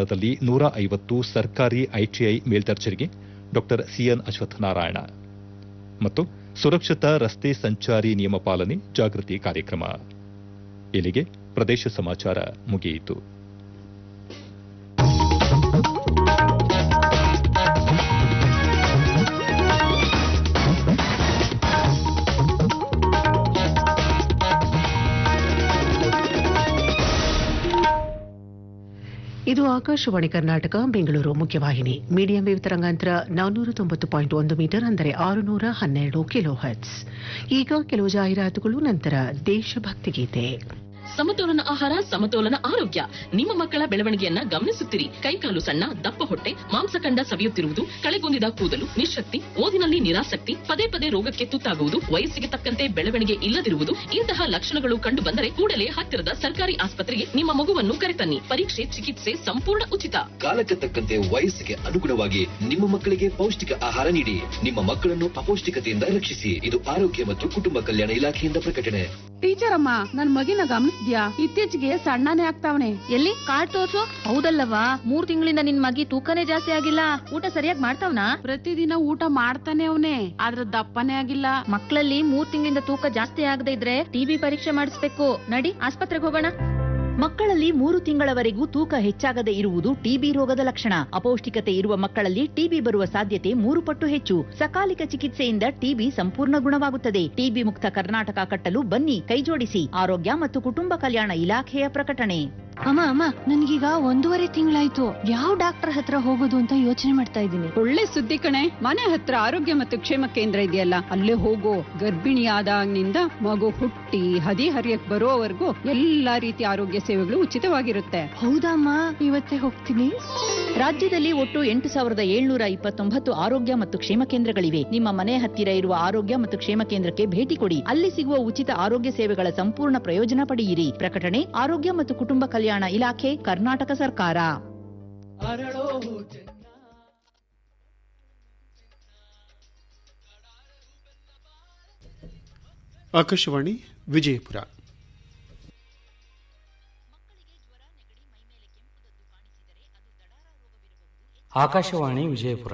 ಫಲದಲ್ಲಿ ನೂರ ಐವತ್ತು ಸರ್ಕಾರಿ ಐಟಿಐ ಮೇಲ್ದರ್ಜೆಗೆ ಡಾ ಸಿಎನ್ ಅಶ್ವತ್ಥನಾರಾಯಣ ಮತ್ತು ಸುರಕ್ಷಿತ ರಸ್ತೆ ಸಂಚಾರಿ ನಿಯಮ ಪಾಲನೆ ಜಾಗೃತಿ ಕಾರ್ಯಕ್ರಮ ಇಲ್ಲಿಗೆ ಪ್ರದೇಶ ಸಮಾಚಾರ ಮುಗಿಯಿತು ಇದು ಆಕಾಶವಾಣಿ ಕರ್ನಾಟಕ ಬೆಂಗಳೂರು ಮುಖ್ಯವಾಹಿನಿ ಮೀಡಿಯಂ ವೇವ್ ತರಂಗಾಂತರ ನಾನ್ನೂರ ತೊಂಬತ್ತು ಪಾಯಿಂಟ್ ಒಂದು ಮೀಟರ್ ಅಂದರೆ ಆರುನೂರ ಹನ್ನೆರಡು ಕಿಲೋ ಹರ್ಟ್ಸ್ ಈಗ ಕೆಲವು ಜಾಹೀರಾತುಗಳು ನಂತರ ದೇಶಭಕ್ತಿ ಗೀತೆ ಸಮತೋಲನ ಆಹಾರ ಸಮತೋಲನ ಆರೋಗ್ಯ ನಿಮ್ಮ ಮಕ್ಕಳ ಬೆಳವಣಿಗೆಯನ್ನ ಗಮನಿಸುತ್ತಿರಿ ಕೈಕಾಲು ಸಣ್ಣ ದಪ್ಪ ಹೊಟ್ಟೆ ಮಾಂಸಖಂಡ ಸವಿಯುತ್ತಿರುವುದು ಕಳೆಗುಂದಿದ ಕೂದಲು ನಿಶಕ್ತಿ ಓದಿನಲ್ಲಿ ನಿರಾಸಕ್ತಿ ಪದೇ ಪದೇ ರೋಗಕ್ಕೆ ತುತ್ತಾಗುವುದು ವಯಸ್ಸಿಗೆ ತಕ್ಕಂತೆ ಬೆಳವಣಿಗೆ ಇಲ್ಲದಿರುವುದು ಇಂತಹ ಲಕ್ಷಣಗಳು ಕಂಡು ಬಂದರೆ ಕೂಡಲೇ ಹತ್ತಿರದ ಸರ್ಕಾರಿ ಆಸ್ಪತ್ರೆಗೆ ನಿಮ್ಮ ಮಗುವನ್ನು ಕರೆತನ್ನಿ ಪರೀಕ್ಷೆ ಚಿಕಿತ್ಸೆ ಸಂಪೂರ್ಣ ಉಚಿತ ಕಾಲಕ್ಕೆ ತಕ್ಕಂತೆ ವಯಸ್ಸಿಗೆ ಅನುಗುಣವಾಗಿ ನಿಮ್ಮ ಮಕ್ಕಳಿಗೆ ಪೌಷ್ಟಿಕ ಆಹಾರ ನೀಡಿ ನಿಮ್ಮ ಮಕ್ಕಳನ್ನು ಅಪೌಷ್ಟಿಕತೆಯಿಂದ ರಕ್ಷಿಸಿ ಇದು ಆರೋಗ್ಯ ಮತ್ತು ಕುಟುಂಬ ಕಲ್ಯಾಣ ಇಲಾಖೆಯಿಂದ ಪ್ರಕಟಣೆ ಟೀಚರ್ ಅಮ್ಮ ನನ್ ಮಗಿನ ಗಮನಿಸ್ದ್ಯಾ ಇತ್ತೀಚೆಗೆ ಸಣ್ಣನೇ ಆಗ್ತಾವನೆ ಎಲ್ಲಿ ಕಾರ್ಡ್ ತೋರ್ಸು ಹೌದಲ್ಲವಾ ಮೂರ್ ತಿಂಗಳಿಂದ ನಿನ್ ಮಗಿ ತೂಕನೇ ಜಾಸ್ತಿ ಆಗಿಲ್ಲ ಊಟ ಸರಿಯಾಗಿ ಮಾಡ್ತಾವ್ನಾ ಪ್ರತಿದಿನ ಊಟ ಮಾಡ್ತಾನೆ ಅವನೇ ಆದ್ರ ದಪ್ಪನೇ ಆಗಿಲ್ಲ ಮಕ್ಕಳಲ್ಲಿ ಮೂರ್ ತಿಂಗಳಿಂದ ತೂಕ ಜಾಸ್ತಿ ಆಗದೆ ಇದ್ರೆ ಟಿಬಿ ಪರೀಕ್ಷೆ ಮಾಡಿಸ್ಬೇಕು ನಡಿ ಆಸ್ಪತ್ರೆಗೆ ಹೋಗೋಣ ಮಕ್ಕಳಲ್ಲಿ ಮೂರು ತಿಂಗಳವರೆಗೂ ತೂಕ ಹೆಚ್ಚಾಗದೆ ಇರುವುದು ಟಿಬಿ ರೋಗದ ಲಕ್ಷಣ ಅಪೌಷ್ಟಿಕತೆ ಇರುವ ಮಕ್ಕಳಲ್ಲಿ ಟಿಬಿ ಬರುವ ಸಾಧ್ಯತೆ ಮೂರು ಪಟ್ಟು ಹೆಚ್ಚು ಸಕಾಲಿಕ ಚಿಕಿತ್ಸೆಯಿಂದ ಟಿಬಿ ಸಂಪೂರ್ಣ ಗುಣವಾಗುತ್ತದೆ ಟಿಬಿ ಮುಕ್ತ ಕರ್ನಾಟಕ ಕಟ್ಟಲು ಬನ್ನಿ ಕೈಜೋಡಿಸಿ ಆರೋಗ್ಯ ಮತ್ತು ಕುಟುಂಬ ಕಲ್ಯಾಣ ಇಲಾಖೆಯ ಪ್ರಕಟಣೆ ಅಮ್ಮ ಅಮ್ಮ ನನ್ಗೀಗ ಒಂದೂವರೆ ತಿಂಗಳಾಯ್ತು ಯಾವ ಡಾಕ್ಟರ್ ಹತ್ರ ಹೋಗೋದು ಅಂತ ಯೋಚನೆ ಮಾಡ್ತಾ ಇದ್ದೀನಿ ಒಳ್ಳೆ ಸುದ್ದಿ ಕಣೆ ಮನೆ ಹತ್ರ ಆರೋಗ್ಯ ಮತ್ತು ಕ್ಷೇಮ ಕೇಂದ್ರ ಇದೆಯಲ್ಲ ಅಲ್ಲೇ ಹೋಗೋ ಗರ್ಭಿಣಿ ಆದಾಗಿನಿಂದ ಮಗು ಹುಟ್ಟಿ ಹದಿ ಹರಿಯಕ್ ಬರೋವರೆಗೂ ಎಲ್ಲಾ ರೀತಿಯ ಆರೋಗ್ಯ ಸೇವೆಗಳು ಉಚಿತವಾಗಿರುತ್ತೆ ಹೌದಮ್ಮ ಇವತ್ತೇ ಹೋಗ್ತೀನಿ ರಾಜ್ಯದಲ್ಲಿ ಒಟ್ಟು ಎಂಟು ಸಾವಿರದ ಏಳ್ನೂರ ಇಪ್ಪತ್ತೊಂಬತ್ತು ಆರೋಗ್ಯ ಮತ್ತು ಕ್ಷೇಮ ಕೇಂದ್ರಗಳಿವೆ ನಿಮ್ಮ ಮನೆ ಹತ್ತಿರ ಇರುವ ಆರೋಗ್ಯ ಮತ್ತು ಕ್ಷೇಮ ಕೇಂದ್ರಕ್ಕೆ ಭೇಟಿ ಕೊಡಿ ಅಲ್ಲಿ ಸಿಗುವ ಉಚಿತ ಆರೋಗ್ಯ ಸೇವೆಗಳ ಸಂಪೂರ್ಣ ಪ್ರಯೋಜನ ಪಡೆಯಿರಿ ಪ್ರಕಟಣೆ ಆರೋಗ್ಯ ಮತ್ತು ಕುಟುಂಬ ಕಲ್ಯಾಣ ಇಲಾಖೆ ಕರ್ನಾಟಕ ಸರ್ಕಾರ ಆಕಾಶವಾಣಿ ವಿಜಯಪುರ ಆಕಾಶವಾಣಿ ವಿಜಯಪುರ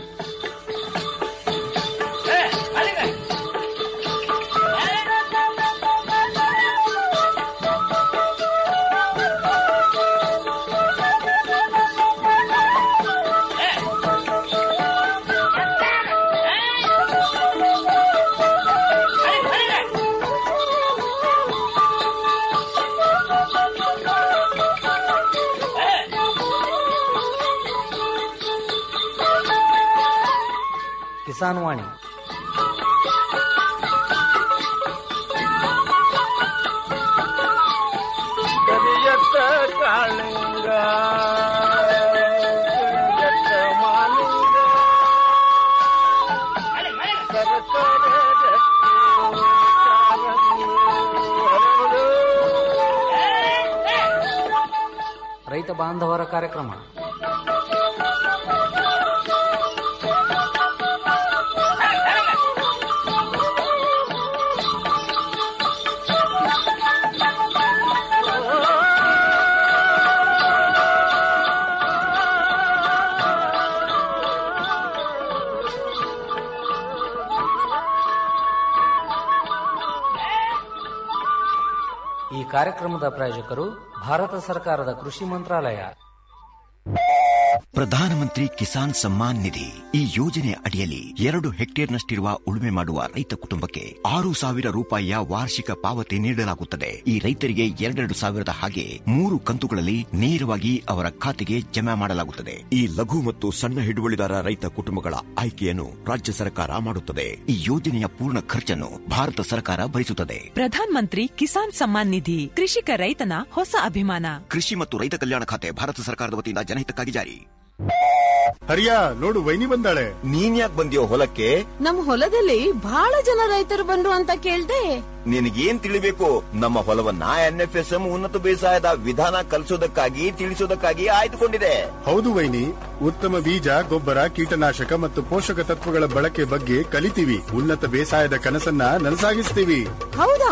ಕಿಸಾನ್ ವಾಣಿ ಕರಿಯತ್ತ ಕಾಳಿಂಗ ಕರಿಯತ್ತ ಮಾಲಿಂಗ ಸರಸರ ರಕ್ತಿ ಕಾರಂಗಿ ಹರಡು. ರೈತ ಬಾಂಧವರ ಕಾರ್ಯಕ್ರಮ ಈ ಕಾರ್ಯಕ್ರಮದ ಪ್ರಾಯೋಜಕರು ಭಾರತ ಸರ್ಕಾರದ ಕೃಷಿ ಮಂತ್ರಾಲಯ ಪ್ರಧಾನಮಂತ್ರಿ ಕಿಸಾನ್ ಸಮ್ಮಾನ್ ನಿಧಿ ಈ ಯೋಜನೆ ಅಡಿಯಲ್ಲಿ ಎರಡು ಹೆಕ್ಟೇರ್ನಷ್ಟಿರುವ ಉಳುಮೆ ಮಾಡುವ ರೈತ ಕುಟುಂಬಕ್ಕೆ ಆರು ಸಾವಿರ ರೂಪಾಯಿಯ ವಾರ್ಷಿಕ ಪಾವತಿ ನೀಡಲಾಗುತ್ತದೆ ಈ ರೈತರಿಗೆ ಎರಡೆರಡು ಸಾವಿರದ ಹಾಗೆ ಮೂರು ಕಂತುಗಳಲ್ಲಿ ನೇರವಾಗಿ ಅವರ ಖಾತೆಗೆ ಜಮಾ ಮಾಡಲಾಗುತ್ತದೆ ಈ ಲಘು ಮತ್ತು ಸಣ್ಣ ಹಿಡುವಳಿದಾರ ರೈತ ಕುಟುಂಬಗಳ ಆಯ್ಕೆಯನ್ನು ರಾಜ್ಯ ಸರ್ಕಾರ ಮಾಡುತ್ತದೆ ಈ ಯೋಜನೆಯ ಪೂರ್ಣ ಖರ್ಚನ್ನು ಭಾರತ ಸರ್ಕಾರ ಭರಿಸುತ್ತದೆ ಪ್ರಧಾನ್ ಮಂತ್ರಿ ಕಿಸಾನ್ ಸಮ್ಮಾನ್ ನಿಧಿ ಕೃಷಿಕ ರೈತನ ಹೊಸ ಅಭಿಮಾನ ಕೃಷಿ ಮತ್ತು ರೈತ ಕಲ್ಯಾಣ ಖಾತೆ ಭಾರತ ಸರ್ಕಾರದ ವತಿಯಿಂದ ಜನಹಿತಕ್ಕಾಗಿ ಜಾರಿ ಹರಿಯ ನೋಡು ವೈನಿ ಬಂದಾಳೆ ನೀನ್ ಯಾಕೆ ಬಂದಿಯೋ ಹೊಲಕ್ಕೆ ನಮ್ ಹೊಲದಲ್ಲಿ ಬಹಳ ಜನ ರೈತರು ಬಂದ್ರು ಅಂತ ಕೇಳ್ದೆ ನಿನಗೇನ್ ತಿಳಿಬೇಕು ನಮ್ಮ ಹೊಲವನ್ನ ಎನ್ಎಫ್ಎಸ್ಎಂ ಉನ್ನತ ಬೇಸಾಯದ ವಿಧಾನ ಕಲಿಸೋದಕ್ಕಾಗಿ ತಿಳಿಸೋದಕ್ಕಾಗಿ ಆಯ್ದುಕೊಂಡಿದೆ ಹೌದು ವೈನಿ ಉತ್ತಮ ಬೀಜ ಗೊಬ್ಬರ ಕೀಟನಾಶಕ ಮತ್ತು ಪೋಷಕ ತತ್ವಗಳ ಬಳಕೆ ಬಗ್ಗೆ ಕಲಿತೀವಿ ಉನ್ನತ ಬೇಸಾಯದ ಕನಸನ್ನ ನನಸಾಗಿಸ್ತೀವಿ ಹೌದಾ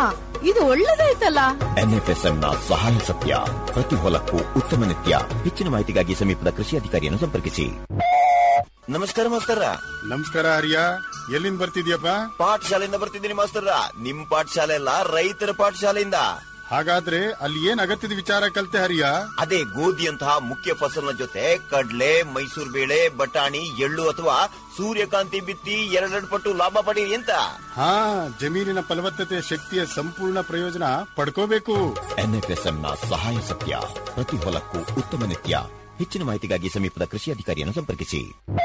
ಇದು ಒಳ್ಳೇದಾಯ್ತಲ್ಲ ಎನ್ಎಫ್ಎಸ್ಎಂ ನ ಸಹಾಯ ಸತ್ಯ ಪ್ರತಿ ಹೊಲಕ್ಕೂ ಉತ್ತಮ ನಿತ್ಯ ಹೆಚ್ಚಿನ ಮಾಹಿತಿಗಾಗಿ ಸಮೀಪದ ಕೃಷಿ ಅಧಿಕಾರಿಯನ್ನು ಸಂಪರ್ಕಿಸಿ ನಮಸ್ಕಾರ ಮಾಸ್ತರ ನಮಸ್ಕಾರ ಹರಿಯ ಎಲ್ಲಿಂದ ಬರ್ತಿದ್ಯಪ್ಪ ಪಾಠಶಾಲೆಯಿಂದ ಬರ್ತಿದ್ದೀನಿ ಮಾಸ್ತರ ನಿಮ್ ಪಾಠಶಾಲೆ ಅಲ್ಲ ರೈತರ ಪಾಠಶಾಲೆಯಿಂದ ಹಾಗಾದ್ರೆ ಅಲ್ಲಿ ಏನ್ ಅಗತ್ಯದ ವಿಚಾರ ಕಲ್ತೆ ಹರಿಯ ಅದೇ ಗೋಧಿಯಂತಹ ಮುಖ್ಯ ಫಸಲಿನ ಜೊತೆ ಕಡ್ಲೆ ಮೈಸೂರು ಬೇಳೆ ಬಟಾಣಿ ಎಳ್ಳು ಅಥವಾ ಸೂರ್ಯಕಾಂತಿ ಬಿತ್ತಿ ಎರಡೆರಡು ಪಟ್ಟು ಲಾಭ ಪಡಿ ಅಂತ ಹಾ ಜಮೀನಿನ ಫಲವತ್ತತೆ ಶಕ್ತಿಯ ಸಂಪೂರ್ಣ ಪ್ರಯೋಜನ ಪಡ್ಕೋಬೇಕು ಎನ್ಎಫ್ಎಸ್ಎಂ ನ ಸಹಾಯ ಸತ್ಯ ಪ್ರತಿ ಹೊಲಕ್ಕೂ ಉತ್ತಮ ನಿತ್ಯ ಹೆಚ್ಚಿನ ಮಾಹಿತಿಗಾಗಿ ಸಮೀಪದ ಕೃಷಿ ಅಧಿಕಾರಿಯನ್ನು ಸಂಪರ್ಕಿಸಿ